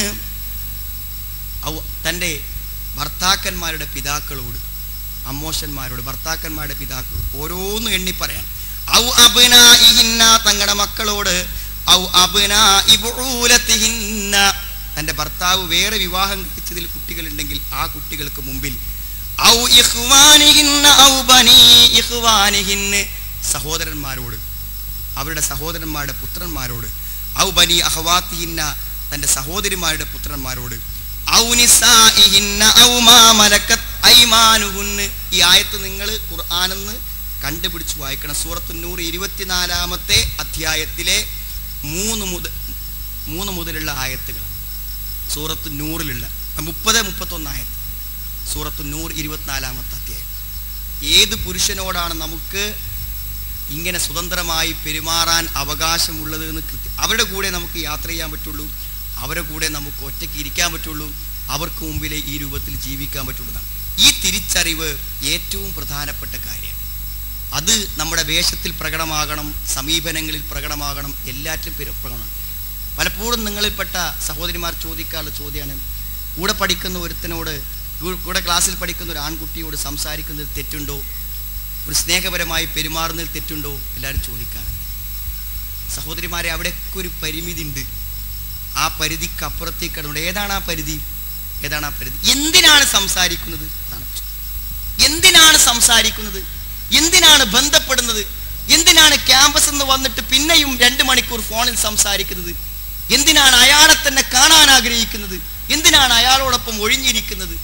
ഔ തൻ്റെ ഭർത്താക്കന്മാരുടെ പിതാക്കളോട് അമ്മോശന്മാരോട് ഭർത്താക്കന്മാരുടെ പിതാക്കളോട് ഓരോന്നും എണ്ണി പറയാം ഔ അബ്നാഇഹിന്ന തങ്ങളുടെ മക്കളോട് ഔ അബ്നാഇ ബുഊലത്തിഹിന്ന തൻ്റെ ഭർത്താവ് വേറെ വിവാഹം കഴിച്ചതിൽ കുട്ടികളുണ്ടെങ്കിൽ ആ കുട്ടികൾക്ക് മുമ്പിൽ ഔ ഇഖ്വാനിഹിന്ന ഔ ബനീ ഇഖ്വാനിഹിന്ന് സഹോദരന്മാരോട് അവരുടെ സഹോദരന്മാരുടെ പുത്രന്മാരോട് ഔ ബനി അഹവാത്തിഹിന്ന തൻ്റെ സഹോദരിമാരുടെ പുത്രന്മാരോട് ഔ നിസാഇഹിന്ന ഔ മാ മലക്കത്ത് ഐമാനുഹുന്ന് ഈ ആയത്ത് നിങ്ങൾ ഖുർആനെന്ന് കണ്ടുപിടിച്ച് വായിക്കണം സൂറത്തു നൂറ് ഇരുപത്തിനാലാമത്തെ അധ്യായത്തിലെ മൂന്ന് മുതൽ മൂന്ന് മുതലുള്ള ആയത്തുകൾ സൂറത്ത് നൂറിലുള്ള മുപ്പത് മുപ്പത്തൊന്ന് ആയത്ത് സൂറത്തു നൂർ ഇരുപത്തിനാലാമത്തെ അധ്യായം ഏത് പുരുഷനോടാണ് നമുക്ക് ഇങ്ങനെ സ്വതന്ത്രമായി പെരുമാറാൻ അവകാശമുള്ളത് എന്ന് കൃത്യം അവരുടെ കൂടെ നമുക്ക് യാത്ര ചെയ്യാൻ പറ്റുള്ളൂ അവരുടെ കൂടെ നമുക്ക് ഒറ്റയ്ക്ക് ഇരിക്കാൻ പറ്റുള്ളൂ അവർക്ക് മുമ്പിലെ ഈ രൂപത്തിൽ ജീവിക്കാൻ പറ്റുള്ളതാണ് ഈ തിരിച്ചറിവ് ഏറ്റവും പ്രധാനപ്പെട്ട കാര്യമാണ് അത് നമ്മുടെ വേഷത്തിൽ പ്രകടമാകണം സമീപനങ്ങളിൽ പ്രകടമാകണം എല്ലാറ്റിലും പിര- പ്രകടമാണ് പലപ്പോഴും നിങ്ങളിൽപ്പെട്ട സഹോദരിമാർ ചോദിക്കാനുള്ള ചോദ്യമാണ് കൂടെ പഠിക്കുന്ന ഒരുത്തനോട് കൂ- കൂടെ ക്ലാസ്സിൽ പഠിക്കുന്ന ഒരു ആൺകുട്ടിയോട് സംസാരിക്കുന്നതിൽ തെറ്റുണ്ടോ ഒരു സ്നേഹപരമായി പെരുമാറുന്നതിൽ തെറ്റുണ്ടോ എല്ലാവരും ചോദിക്കാറുണ്ട് സഹോദരിമാരെ അവിടെയൊക്കെ ഒരു പരിമിതി ഉണ്ട് ആ പരിധിക്ക് അപ്പുറത്തേക്ക് കടന്നുണ്ട് ഏതാണ് ആ പരിധി ഏതാണ് ആ പരിധി എന്തിനാണ് സംസാരിക്കുന്നത് അതാണ് പ്രശ്നം. എന്തിനാണ് സംസാരിക്കുന്നത് എന്തിനാണ് ബന്ധപ്പെടുന്നത് എന്തിനാണ് ക്യാമ്പസ് എന്ന് വന്നിട്ട് പിന്നെയും രണ്ട് മണിക്കൂർ ഫോണിൽ സംസാരിക്കുന്നത് എന്തിനാണ് അയാളെ തന്നെ കാണാൻ ആഗ്രഹിക്കുന്നത് എന്തിനാണ് അയാളോടൊപ്പം ഒഴിഞ്ഞിരിക്കുന്നത്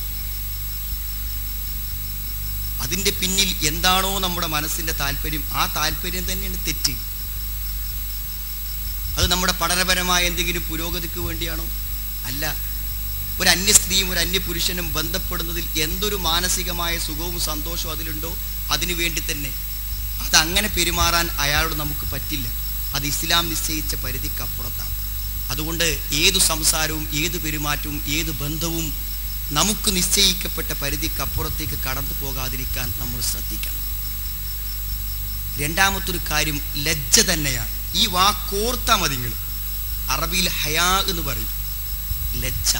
അതിൻ്റെ പിന്നിൽ എന്താണോ നമ്മുടെ മനസ്സിൻ്റെ താല്പര്യം ആ താല്പര്യം തന്നെയാണ് തെറ്റ് അത് നമ്മുടെ പഠനപരമായ എന്തെങ്കിലും പുരോഗതിക്ക് വേണ്ടിയാണോ അല്ല ഒരു അന്യ സ്ത്രീയും ഒരു അന്യ പുരുഷനും ബന്ധപ്പെടുന്നതിൽ എന്തൊരു മാനസികമായ സുഖവും സന്തോഷവും അതിലുണ്ടോ അതിനു വേണ്ടി തന്നെ അത് അങ്ങനെ പെരുമാറാൻ അയാളോട് നമുക്ക് പറ്റില്ല അത് ഇസ്ലാം നിശ്ചയിച്ച പരിധിക്കപ്പുറത്താണ് അതുകൊണ്ട് ഏതു സംസാരവും ഏതു പെരുമാറ്റവും ഏതു ബന്ധവും നമുക്ക് നിശ്ചയിക്കപ്പെട്ട പരിധിക്കപ്പുറത്തേക്ക് കടന്നു പോകാതിരിക്കാൻ നമ്മൾ ശ്രദ്ധിക്കണം രണ്ടാമത്തൊരു കാര്യം ലജ്ജ തന്നെയാണ് ഈ വാക്കോർത്താ മതി നിങ്ങൾ അറബിയിൽ ഹയാ എന്ന് പറയും ലജ്ജ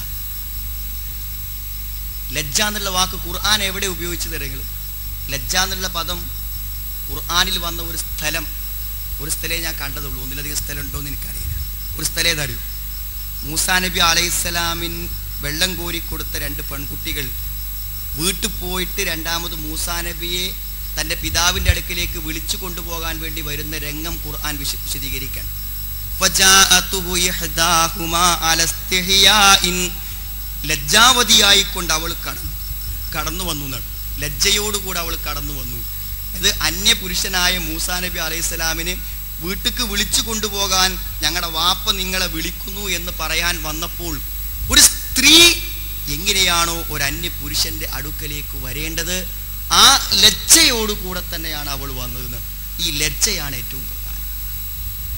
ലജ്ജ എന്നുള്ള വാക്ക് ഖുർആൻ എവിടെ ഉപയോഗിച്ചത് നിങ്ങൾ ലജ്ജ എന്നുള്ള പദം ഖുർആനിൽ വന്ന ഒരു സ്ഥലം ഒരു സ്ഥലേ ഞാൻ കണ്ടതുള്ളൂ ഒന്നിലധികം സ്ഥലം ഉണ്ടോ എന്ന് എനിക്കറിയില്ല ഒരു സ്ഥലം ഏതറിയൂ മൂസാ നബി അലൈഹിസ്സലാമിൻ വെള്ളം കോരി കൊടുത്ത രണ്ട് പെൺകുട്ടികൾ വീട്ടിൽ പോയിട്ട് രണ്ടാമത് മൂസാ നബിയെ തൻ്റെ പിതാവിൻ്റെ അടുക്കിലേക്ക് വിളിച്ചു കൊണ്ടുപോകാൻ വേണ്ടി വരുന്ന രംഗം ഖുർആൻ വിശ വിശദീകരിക്കാൻ فجاءته إحداهما على استحياء ലജ്ജാവതിയായിക്കൊണ്ട് അവൾ കടന്നു കടന്നു വന്നു എന്നാണ് ലജ്ജയോടുകൂടെ അവൾ കടന്നു വന്നു ഇത് അന്യ പുരുഷനായ മൂസാ നബി അലൈഹി സ്വലാമിന് വീട്ടിക്ക് വിളിച്ചു കൊണ്ടുപോകാൻ ഞങ്ങളുടെ വാപ്പ നിങ്ങളെ വിളിക്കുന്നു എന്ന് പറയാൻ വന്നപ്പോൾ ഒരു സ്ത്രീ എങ്ങനെയാണോ ഒരു അന്യ പുരുഷന്റെ അടുക്കലേക്ക് വരേണ്ടത് ആ ലജ്ജയോടുകൂടെ തന്നെയാണ് അവൾ വന്നതെന്ന് ഈ ലജ്ജയാണ് ഏറ്റവും പ്രധാനം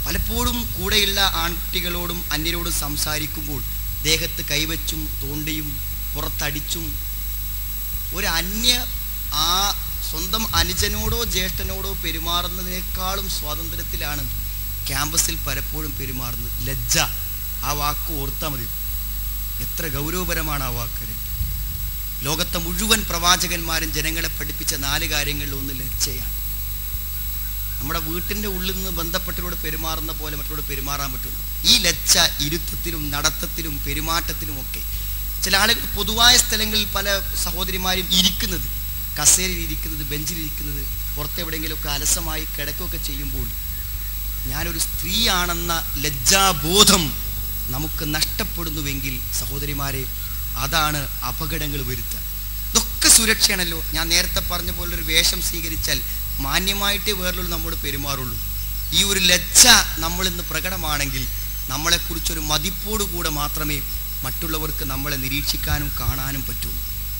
പലപ്പോഴും കൂടെയുള്ള ആൺകുട്ടികളോടും അന്യരോടും സംസാരിക്കുമ്പോൾ ദേഹത്ത് കൈവച്ചും തോണ്ടിയും പുറത്തടിച്ചും ഒരു അന്യ ആ സ്വന്തം അനുജനോടോ ജ്യേഷ്ഠനോടോ പെരുമാറുന്നതിനേക്കാളും സ്വാതന്ത്ര്യത്തിലാണ് ക്യാമ്പസിൽ പലപ്പോഴും പെരുമാറുന്നത് ലജ്ജ ആ വാക്ക് ഓർത്താൽ മതി എത്ര ഗൗരവപരമാണ് ആ വാക്കര് ലോകത്തെ മുഴുവൻ പ്രവാചകന്മാരും ജനങ്ങളെ പഠിപ്പിച്ച നാല് കാര്യങ്ങളിൽ ഒന്ന് ലജ്ജയാണ് നമ്മുടെ വീട്ടിൻ്റെ ഉള്ളിൽ നിന്ന് ബന്ധപ്പെട്ടവരോട് പെരുമാറുന്ന പോലെ മറ്റവരോട് പെരുമാറാൻ പറ്റുന്നു ഈ ലജ്ജ ഇരുത്തത്തിലും നടത്തത്തിലും പെരുമാറ്റത്തിലും ഒക്കെ ചില ആളുകൾ പൊതുവായ സ്ഥലങ്ങളിൽ പല സഹോദരിമാരും ഇരിക്കുന്നത് കസേരയിൽ ഇരിക്കുന്നത് ബെഞ്ചിൽ ഇരിക്കുന്നത് പുറത്തെവിടെയെങ്കിലുമൊക്കെ അലസമായി കിടക്കുകയൊക്കെ ചെയ്യുമ്പോൾ ഞാനൊരു സ്ത്രീയാണെന്ന ലജ്ജാബോധം നമുക്ക് നഷ്ടപ്പെടുന്നുവെങ്കിൽ സഹോദരിമാരെ അതാണ് അപകടങ്ങൾ വരുത്തുക ഇതൊക്കെ സുരക്ഷയാണല്ലോ ഞാൻ നേരത്തെ പറഞ്ഞ പോലെ ഒരു വേഷം സ്വീകരിച്ചാൽ മാന്യമായിട്ടേ വേറൊരു നമ്മോട് പെരുമാറുള്ളൂ ഈ ഒരു ലജ്ജ നമ്മളിന്ന് പ്രകടമാണെങ്കിൽ നമ്മളെക്കുറിച്ചൊരു മതിപ്പോടുകൂടെ മാത്രമേ മറ്റുള്ളവർക്ക് നമ്മളെ നിരീക്ഷിക്കാനും കാണാനും പറ്റുള്ളൂ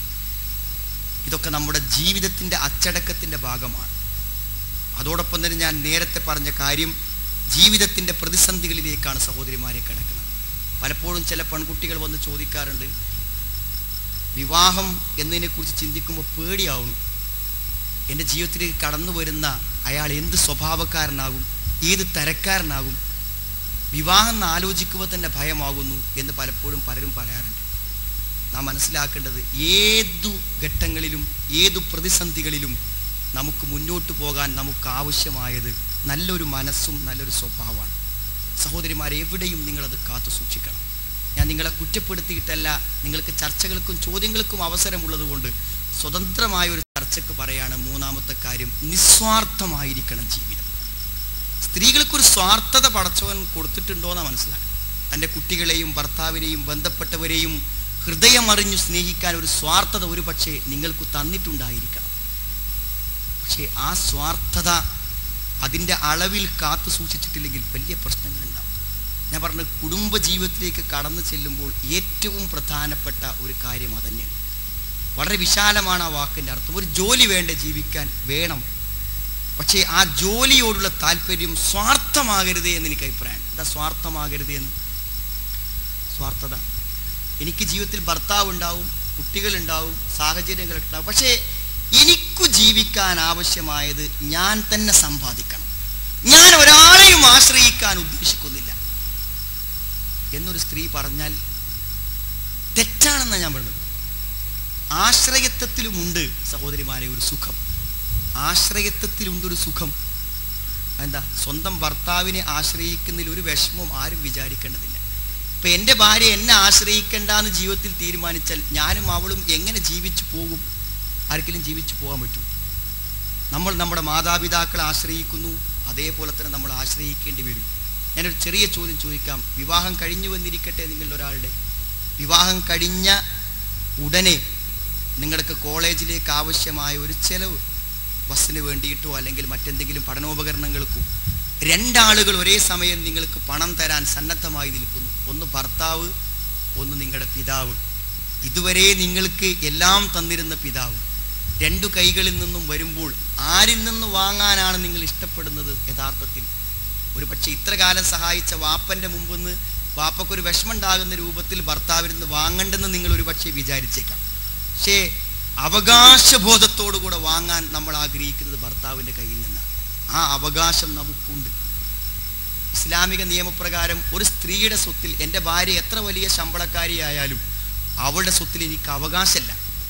ഇതൊക്കെ നമ്മുടെ ജീവിതത്തിൻ്റെ അച്ചടക്കത്തിൻ്റെ ഭാഗമാണ് അതോടൊപ്പം തന്നെ ഞാൻ നേരത്തെ പറഞ്ഞ കാര്യം ജീവിതത്തിൻ്റെ പ്രതിസന്ധികളിലേക്കാണ് സഹോദരിമാരെ കിടക്കുന്നത് പലപ്പോഴും ചില പെൺകുട്ടികൾ വന്ന് ചോദിക്കാറുണ്ട് വിവാഹം എന്നതിനെക്കുറിച്ച് ചിന്തിക്കുമ്പോൾ പേടിയാവുന്നു എൻ്റെ ജീവിതത്തിലേക്ക് കടന്നു വരുന്ന അയാൾ എന്ത് സ്വഭാവക്കാരനാകും ഏത് തരക്കാരനാകും വിവാഹം എന്ന് ആലോചിക്കുമ്പോൾ തന്നെ ഭയമാകുന്നു എന്ന് പലപ്പോഴും പലരും പറയാറുണ്ട് നാം മനസ്സിലാക്കേണ്ടത് ഏതു ഘട്ടങ്ങളിലും ഏതു പ്രതിസന്ധികളിലും നമുക്ക് മുന്നോട്ട് പോകാൻ നമുക്ക് ആവശ്യമായത് നല്ലൊരു മനസ്സും നല്ലൊരു സ്വഭാവമാണ് സഹോദരിമാരെ എവിടെയും നിങ്ങളത് കാത്തു സൂക്ഷിക്കണം ഞാൻ നിങ്ങളെ കുറ്റപ്പെടുത്തിയിട്ടല്ല നിങ്ങൾക്ക് ചർച്ചകൾക്കും ചോദ്യങ്ങൾക്കും അവസരമുള്ളത് കൊണ്ട് സ്വതന്ത്രമായ ഒരു ചർച്ചയ്ക്ക് പറയാണ് മൂന്നാമത്തെ കാര്യം നിസ്വാർത്ഥമായിരിക്കണം ജീവിതം സ്ത്രീകൾക്കൊരു സ്വാർത്ഥത പടച്ചവൻ കൊടുത്തിട്ടുണ്ടോ എന്നാണ് മനസ്സിലാക്കുക തൻ്റെ കുട്ടികളെയും ഭർത്താവിനെയും ബന്ധപ്പെട്ടവരെയും ഹൃദയമറിഞ്ഞു സ്നേഹിക്കാൻ ഒരു സ്വാർത്ഥത ഒരു പക്ഷേ നിങ്ങൾക്ക് തന്നിട്ടുണ്ടായിരിക്കണം പക്ഷേ ആ സ്വാർത്ഥത അതിൻ്റെ അളവിൽ കാത്തു സൂക്ഷിച്ചിട്ടില്ലെങ്കിൽ വലിയ പ്രശ്നങ്ങളുണ്ടാവും ഞാൻ പറഞ്ഞ കുടുംബ ജീവിതത്തിലേക്ക് കടന്നു ചെല്ലുമ്പോൾ ഏറ്റവും പ്രധാനപ്പെട്ട ഒരു കാര്യം അതന്നെയാണ് വളരെ വിശാലമാണ് ആ വാക്കിൻ്റെ അർത്ഥം ഒരു ജോലി വേണ്ട ജീവിക്കാൻ വേണം പക്ഷേ ആ ജോലിയോടുള്ള താല്പര്യം സ്വാർത്ഥമാകരുത് എന്ന് എനിക്ക് അഭിപ്രായം എന്താ സ്വാർത്ഥമാകരുത് എന്ന് സ്വാർത്ഥത എനിക്ക് ജീവിതത്തിൽ ഭർത്താവ് ഉണ്ടാവും കുട്ടികളുണ്ടാവും സാഹചര്യങ്ങൾ ഉണ്ടാവും പക്ഷേ എനിക്കു ജീവിക്കാൻ ആവശ്യമായത് ഞാൻ തന്നെ സമ്പാദിക്കണം ഞാൻ ഒരാളെയും ആശ്രയിക്കാൻ ഉദ്ദേശിക്കുന്നില്ല എന്നൊരു സ്ത്രീ പറഞ്ഞാൽ തെറ്റാണെന്നാണ് ഞാൻ പറഞ്ഞത് ആശ്രയത്വത്തിലുമുണ്ട് സഹോദരിമാരെ ഒരു സുഖം ആശ്രയത്വത്തിലുണ്ട് ഒരു സുഖം എന്താ സ്വന്തം ഭർത്താവിനെ ആശ്രയിക്കുന്നതിൽ ഒരു വിഷമവും ആരും വിചാരിക്കേണ്ടതില്ല ഇപ്പം എൻ്റെ ഭാര്യ എന്നെ ആശ്രയിക്കേണ്ടെന്ന് ജീവിതത്തിൽ തീരുമാനിച്ചാൽ ഞാനും അവളും എങ്ങനെ ജീവിച്ചു പോകും ആർക്കെങ്കിലും ജീവിച്ചു പോകാൻ പറ്റും നമ്മൾ നമ്മുടെ മാതാപിതാക്കളെ ആശ്രയിക്കുന്നു അതേപോലെ തന്നെ നമ്മൾ ആശ്രയിക്കേണ്ടി വരും ഞാനൊരു ചെറിയ ചോദ്യം ചോദിക്കാം വിവാഹം കഴിഞ്ഞു വന്നിരിക്കട്ടെ നിങ്ങളുടെ ഒരാളുടെ വിവാഹം കഴിഞ്ഞ ഉടനെ നിങ്ങൾക്ക് കോളേജിലേക്ക് ആവശ്യമായ ഒരു ചെലവ് ബസ്സിന് വേണ്ടിയിട്ടോ അല്ലെങ്കിൽ മറ്റെന്തെങ്കിലും പഠനോപകരണങ്ങൾക്കോ രണ്ടാളുകൾ ഒരേ സമയം നിങ്ങൾക്ക് പണം തരാൻ സന്നദ്ധമായി നിൽക്കുന്നു ഒന്ന് ഭർത്താവ് ഒന്ന് നിങ്ങളുടെ പിതാവ് ഇതുവരെ നിങ്ങൾക്ക് എല്ലാം തന്നിരുന്ന പിതാവ് രണ്ടു കൈകളിൽ നിന്നും വരുമ്പോൾ ആരിൽ നിന്ന് വാങ്ങാനാണ് നിങ്ങൾ ഇഷ്ടപ്പെടുന്നത് യഥാർത്ഥത്തിൽ ഒരു പക്ഷേ ഇത്ര കാലം സഹായിച്ച വാപ്പൻ്റെ മുമ്പിൽ നിന്ന് വാപ്പക്കൊരു വിഷമമുണ്ടാകുന്ന രൂപത്തിൽ ഭർത്താവിൽ നിന്ന് വാങ്ങണ്ടെന്ന് നിങ്ങൾ ഒരു പക്ഷേ വിചാരിച്ചേക്കാം പക്ഷേ അവകാശബോധത്തോടു കൂടെ വാങ്ങാൻ നമ്മൾ ആഗ്രഹിക്കുന്നത് ഭർത്താവിൻ്റെ കയ്യിൽ നിന്നാണ് ആ അവകാശം നമുക്കുണ്ട് ഇസ്ലാമിക നിയമപ്രകാരം ഒരു സ്ത്രീയുടെ സ്വത്തിൽ എൻ്റെ ഭാര്യ എത്ര വലിയ ശമ്പളക്കാരിയായാലും അവളുടെ സ്വത്തിൽ എനിക്ക് അവകാശമല്ല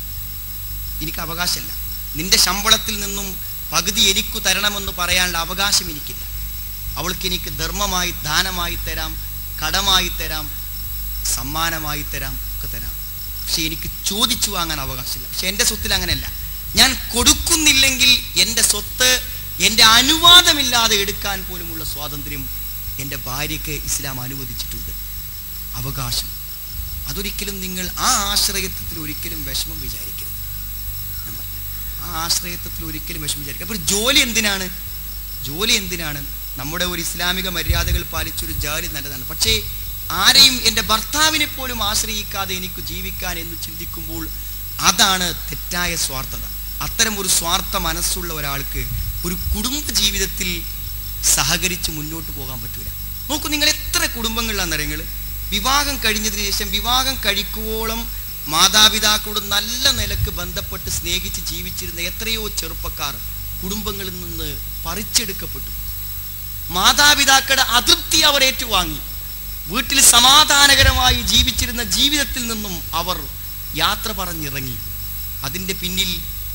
എനിക്ക് അവകാശമല്ല നിന്റെ ശമ്പളത്തിൽ നിന്നും പകുതി എനിക്കു തരണമെന്ന് പറയാനുള്ള അവകാശം എനിക്കില്ല അവൾക്ക് എനിക്ക് ധർമ്മമായി ദാനമായി തരാം കടമായി തരാം സമ്മാനമായി തരാം ഒക്കെ തരാം പക്ഷെ എനിക്ക് ചോദിച്ചു വാങ്ങാൻ അവകാശമില്ല പക്ഷെ എൻ്റെ സ്വത്തിൽ അങ്ങനെയല്ല ഞാൻ കൊടുക്കുന്നില്ലെങ്കിൽ എൻ്റെ സ്വത്ത് എൻ്റെ അനുവാദമില്ലാതെ എടുക്കാൻ പോലുമുള്ള സ്വാതന്ത്ര്യം എൻ്റെ ഭാര്യയ്ക്ക് ഇസ്ലാം അനുവദിച്ചിട്ടുണ്ട് അവകാശം അതൊരിക്കലും നിങ്ങൾ ആ ആശ്രയത്വത്തിൽ ഒരിക്കലും വിഷമം വിചാരിക്കരുത് ഞാൻ പറഞ്ഞു. ആ ആശ്രയത്വത്തിൽ ഒരിക്കലും വിഷമം വിചാരിക്കുക അപ്പോൾ ജോലി എന്തിനാണ് ജോലി എന്തിനാണ് നമ്മുടെ ഒരു ഇസ്ലാമിക മര്യാദകൾ പാലിച്ചൊരു ജോലി നല്ലതാണ് പക്ഷേ ആരെയും എൻ്റെ ഭർത്താവിനെ പോലും ആശ്രയിക്കാതെ എനിക്ക് ജീവിക്കാൻ എന്ന് ചിന്തിക്കുമ്പോൾ അതാണ് തെറ്റായ സ്വാർത്ഥത അത്തരം ഒരു സ്വാർത്ഥ മനസ്സുള്ള ഒരാൾക്ക് ഒരു കുടുംബ ജീവിതത്തിൽ സഹകരിച്ച് മുന്നോട്ട് പോകാൻ പറ്റൂല നോക്കൂ നിങ്ങൾ എത്ര കുടുംബങ്ങളിലാണെന്ന് നിങ്ങൾ വിവാഹം കഴിഞ്ഞതിന് ശേഷം വിവാഹം കഴിക്കുവോളം മാതാപിതാക്കളോട് നല്ല നിലക്ക് ബന്ധപ്പെട്ട് സ്നേഹിച്ച് ജീവിച്ചിരുന്ന എത്രയോ ചെറുപ്പക്കാർ കുടുംബങ്ങളിൽ നിന്ന് പറിച്ചെടുക്കപ്പെട്ടു മാതാപിതാക്കളുടെ അതൃപ്തി അവർ ഏറ്റുവാങ്ങി വീട്ടിൽ സമാധാനകരമായി ജീവിച്ചിരുന്ന ജീവിതത്തിൽ നിന്നും അവർ യാത്ര പറഞ്ഞിറങ്ങി അതിൻ്റെ പിന്നിൽ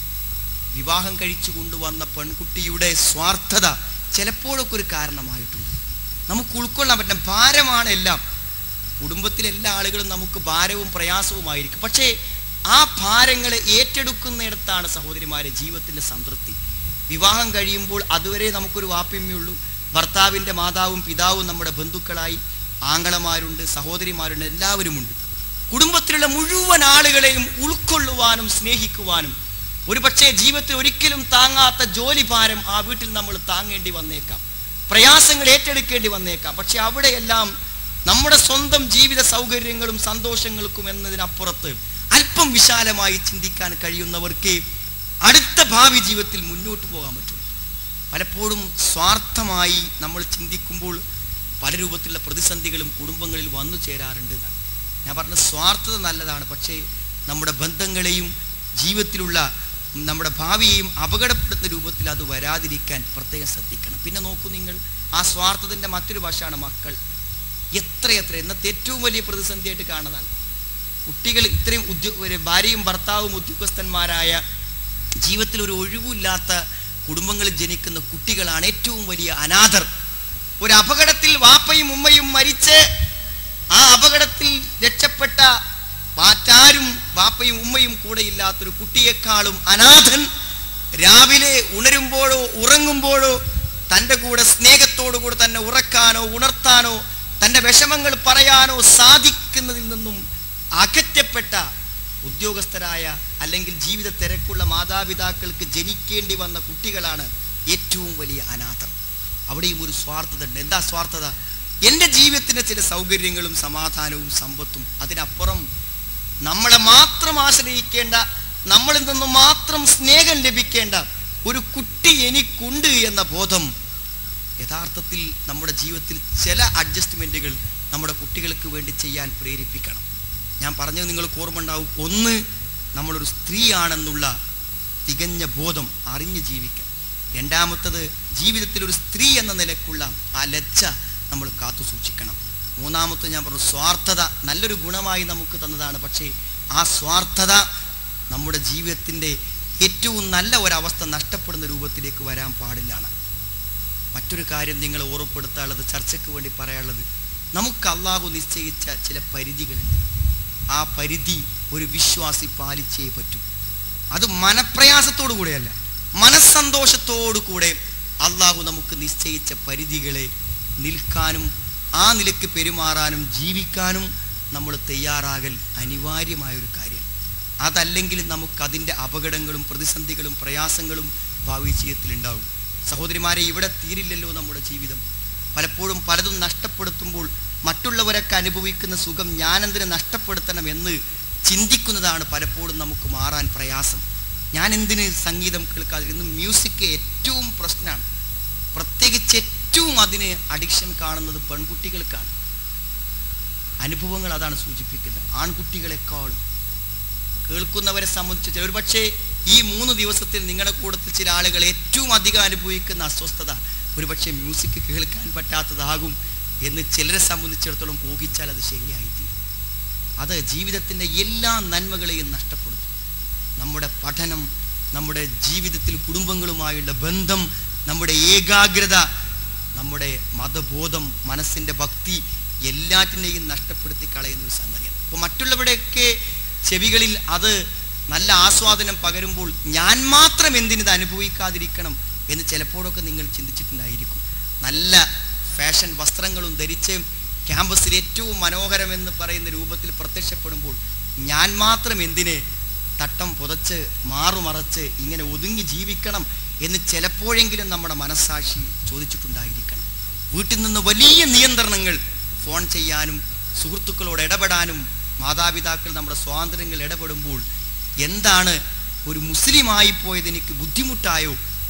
വിവാഹം കഴിച്ചു കൊണ്ടുവന്ന പെൺകുട്ടിയുടെ സ്വാർത്ഥത ചിലപ്പോഴൊക്കെ ഒരു കാരണമായിട്ടുണ്ട് നമുക്ക് ഉൾക്കൊള്ളാൻ പറ്റുന്ന ഭാരമാണ് എല്ലാം കുടുംബത്തിലെ എല്ലാ ആളുകളും നമുക്ക് ഭാരവും പ്രയാസവുമായിരിക്കും പക്ഷേ ആ ഭാരങ്ങളെ ഏറ്റെടുക്കുന്നിടത്താണ് സഹോദരിമാരെ ജീവിതത്തിൻ്റെ സംതൃപ്തി വിവാഹം കഴിയുമ്പോൾ അതുവരെ നമുക്കൊരു വാപ്പിമ്മയുള്ളൂ ഭർത്താവിൻ്റെ മാതാവും പിതാവും നമ്മുടെ ബന്ധുക്കളായി ആങ്ങളമാരുണ്ട് സഹോദരിമാരുണ്ട് എല്ലാവരുമുണ്ട് കുടുംബത്തിലുള്ള മുഴുവൻ ആളുകളെയും ഉൾക്കൊള്ളുവാനും സ്നേഹിക്കുവാനും ഒരു പക്ഷേ ജീവിതത്തിൽ ഒരിക്കലും താങ്ങാത്ത ജോലി ഭാരം ആ വീട്ടിൽ നമ്മൾ താങ്ങേണ്ടി വന്നേക്കാം പ്രയാസങ്ങൾ ഏറ്റെടുക്കേണ്ടി വന്നേക്കാം പക്ഷെ അവിടെയെല്ലാം നമ്മുടെ സ്വന്തം ജീവിത സൗകര്യങ്ങളും സന്തോഷങ്ങൾക്കും എന്നതിനപ്പുറത്ത് അല്പം വിശാലമായി ചിന്തിക്കാൻ കഴിയുന്നവർക്ക് അടുത്ത ഭാവി ജീവിതത്തിൽ മുന്നോട്ട് പോകാൻ പറ്റും പലപ്പോഴും സ്വാർത്ഥമായി നമ്മൾ ചിന്തിക്കുമ്പോൾ പല രൂപത്തിലുള്ള പ്രതിസന്ധികളും കുടുംബങ്ങളിൽ വന്നു ചേരാറുണ്ട് എന്നാണ്. ഞാൻ പറഞ്ഞ സ്വാർത്ഥത നല്ലതാണ് പക്ഷേ നമ്മുടെ ബന്ധങ്ങളെയും ജീവിതത്തിലുള്ള നമ്മുടെ ഭാവിയെയും അപകടപ്പെടുത്തുന്ന രൂപത്തിൽ അത് വരാതിരിക്കാൻ പ്രത്യേകം ശ്രദ്ധിക്കണം പിന്നെ നോക്കൂ നിങ്ങൾ ആ സ്വാർത്ഥത്തിൻ്റെ മറ്റൊരു വശമാണ് മക്കൾ എത്രയെത്ര ഇന്നത്തെ ഏറ്റവും വലിയ പ്രതിസന്ധിയായിട്ട് കാണുന്നതാണ് കുട്ടികൾ ഇത്രയും ഉദ്യോ ഒരു ഭാര്യയും ഭർത്താവും ഉദ്യോഗസ്ഥന്മാരായ ജീവിതത്തിൽ ഒരു ഒഴിവില്ലാത്ത കുടുംബങ്ങളിൽ ജനിക്കുന്ന കുട്ടികളാണ് ഏറ്റവും വലിയ അനാഥർ ഒരു അപകടത്തിൽ വാപ്പയും ഉമ്മയും മരിച്ച് ആ അപകടത്തിൽ രക്ഷപ്പെട്ട മറ്റാരും വാപ്പയും ഉമ്മയും കൂടെ ഇല്ലാത്തൊരു കുട്ടിയെക്കാളും അനാഥൻ രാവിലെ ഉണരുമ്പോഴോ ഉറങ്ങുമ്പോഴോ തൻ്റെ കൂടെ സ്നേഹത്തോടു കൂടെ തന്നെ ഉറക്കാനോ ഉണർത്താനോ തൻ്റെ വിഷമങ്ങൾ പറയാനോ സാധിക്കുന്നതിൽ നിന്നും അകറ്റപ്പെട്ട ഉദ്യോഗസ്ഥരായ അല്ലെങ്കിൽ ജീവിത തിരക്കുള്ള മാതാപിതാക്കൾക്ക് ജനിക്കേണ്ടി വന്ന കുട്ടികളാണ് ഏറ്റവും വലിയ അനാഥർ അവിടെയും ഒരു സ്വാർത്ഥത ഉണ്ട് എന്താ സ്വാർത്ഥത എൻ്റെ ജീവിതത്തിൻ്റെ ചില സൗകര്യങ്ങളും സമാധാനവും സമ്പത്തും അതിനപ്പുറം നമ്മളെ മാത്രം ആശ്രയിക്കേണ്ട നമ്മളിൽ നിന്ന് മാത്രം സ്നേഹം ലഭിക്കേണ്ട ഒരു കുട്ടി എനിക്കുണ്ട് എന്ന ബോധം യഥാർത്ഥത്തിൽ നമ്മുടെ ജീവിതത്തിൽ ചില അഡ്ജസ്റ്റ്മെൻറ്റുകൾ നമ്മുടെ കുട്ടികൾക്ക് വേണ്ടി ചെയ്യാൻ പ്രേരിപ്പിക്കണം ഞാൻ പറഞ്ഞത് നിങ്ങൾക്ക് ഓർമ്മ ഉണ്ടാവും ഒന്ന് നമ്മളൊരു സ്ത്രീയാണെന്നുള്ള തികഞ്ഞ ബോധം അറിഞ്ഞ് ജീവിക്കുക രണ്ടാമത്തത് ജീവിതത്തിൽ ഒരു സ്ത്രീ എന്ന നിലക്കുള്ള ആ ലജ്ജ നമ്മൾ കാത്തു സൂക്ഷിക്കണം മൂന്നാമത്തെ ഞാൻ പറഞ്ഞു സ്വാർത്ഥത നല്ലൊരു ഗുണമായി നമുക്ക് തന്നതാണ് പക്ഷേ ആ സ്വാർത്ഥത നമ്മുടെ ജീവിതത്തിൻ്റെ ഏറ്റവും നല്ല ഒരവസ്ഥ നഷ്ടപ്പെടുന്ന രൂപത്തിലേക്ക് വരാൻ പാടില്ലാണ് മറ്റൊരു കാര്യം നിങ്ങളെ ഓർമ്മപ്പെടുത്താനുള്ളത് ചർച്ചയ്ക്ക് വേണ്ടി പറയാനുള്ളത് നമുക്ക് അള്ളാഹു നിശ്ചയിച്ച ചില പരിധികളുണ്ട് ആ പരിധി ഒരു വിശ്വാസി പാലിച്ചേ പറ്റൂ അത് മനപ്രയാസത്തോടു കൂടെയല്ല മനസ്സന്തോഷത്തോടു കൂടെ അള്ളാഹു നമുക്ക് നിശ്ചയിച്ച പരിധികളെ നിൽക്കാനും ആ നിലയ്ക്ക് പെരുമാറാനും ജീവിക്കാനും നമ്മൾ തയ്യാറാകൽ അനിവാര്യമായ ഒരു കാര്യം അതല്ലെങ്കിൽ നമുക്കതിൻ്റെ അപകടങ്ങളും പ്രതിസന്ധികളും പ്രയാസങ്ങളും ഭാവി ജീവിതത്തിലുണ്ടാവും സഹോദരിമാരെ ഇവിടെ തീരില്ലല്ലോ നമ്മുടെ ജീവിതം പലപ്പോഴും പലതും നഷ്ടപ്പെടുത്തുമ്പോൾ മറ്റുള്ളവരൊക്കെ അനുഭവിക്കുന്ന സുഖം ഞാനെന്തിന് നഷ്ടപ്പെടുത്തണം എന്ന് ചിന്തിക്കുന്നതാണ് പലപ്പോഴും നമുക്ക് മാറാൻ പ്രയാസം ഞാൻ എന്തിന് സംഗീതം കേൾക്കാതിരുന്നു മ്യൂസിക് ഏറ്റവും പ്രശ്നമാണ് പ്രത്യേകിച്ച് ഏറ്റവും അതിന് അഡിക്ഷൻ കാണുന്നത് പെൺകുട്ടികൾക്കാണ് അനുഭവങ്ങൾ അതാണ് സൂചിപ്പിക്കുന്നത് ആൺകുട്ടികളെക്കാളും കേൾക്കുന്നവരെ സംബന്ധിച്ച് ഒരു പക്ഷേ ഈ മൂന്ന് ദിവസത്തിൽ നിങ്ങളുടെ കൂട്ടത്തിൽ ചില ആളുകൾ ഏറ്റവും അധികം അനുഭവിക്കുന്ന അസ്വസ്ഥത ഒരു പക്ഷേ മ്യൂസിക് കേൾക്കാൻ പറ്റാത്തതാകും എന്ന് ചിലരെ സംബന്ധിച്ചിടത്തോളം ഊഹിച്ചാൽ അത് ശരിയായിത്തീരും അത് ജീവിതത്തിൻ്റെ എല്ലാ നന്മകളെയും നഷ്ടപ്പെടുത്തും നമ്മുടെ പഠനം നമ്മുടെ ജീവിതത്തിൽ കുടുംബങ്ങളുമായുള്ള ബന്ധം നമ്മുടെ ഏകാഗ്രത നമ്മുടെ മതബോധം മനസ്സിൻ്റെ ഭക്തി എല്ലാറ്റിനെയും നഷ്ടപ്പെടുത്തി കളയുന്ന ഒരു സംഗതിയാണ് അപ്പോൾ മറ്റുള്ളവരുടെയൊക്കെ ചെവികളിൽ അത് നല്ല ആസ്വാദനം പകരുമ്പോൾ ഞാൻ മാത്രം എന്തിനിത് അനുഭവിക്കാതിരിക്കണം എന്ന് ചിലപ്പോഴൊക്കെ നിങ്ങൾ ചിന്തിച്ചിട്ടുണ്ടായിരിക്കും നല്ല ഫാഷൻ വസ്ത്രങ്ങളും ധരിച്ച് ക്യാമ്പസിൽ ഏറ്റവും മനോഹരമെന്ന് പറയുന്ന രൂപത്തിൽ പ്രത്യക്ഷപ്പെടുമ്പോൾ ഞാൻ മാത്രം എന്തിന് തട്ടം പുതച്ച് മാറുമറച്ച് ഇങ്ങനെ ഒതുങ്ങി ജീവിക്കണം എന്ന് ചിലപ്പോഴെങ്കിലും നമ്മുടെ മനസ്സാക്ഷി ചോദിച്ചിട്ടുണ്ടായിരിക്കണം വീട്ടിൽ നിന്ന് വലിയ നിയന്ത്രണങ്ങൾ ഫോൺ ചെയ്യാനും സുഹൃത്തുക്കളോട് ഇടപെടാനും മാതാപിതാക്കൾ നമ്മുടെ സ്വാതന്ത്ര്യങ്ങൾ ഇടപെടുമ്പോൾ എന്താണ് ഒരു മുസ്ലിമായി പോയത് എനിക്ക് ബുദ്ധിമുട്ടായോ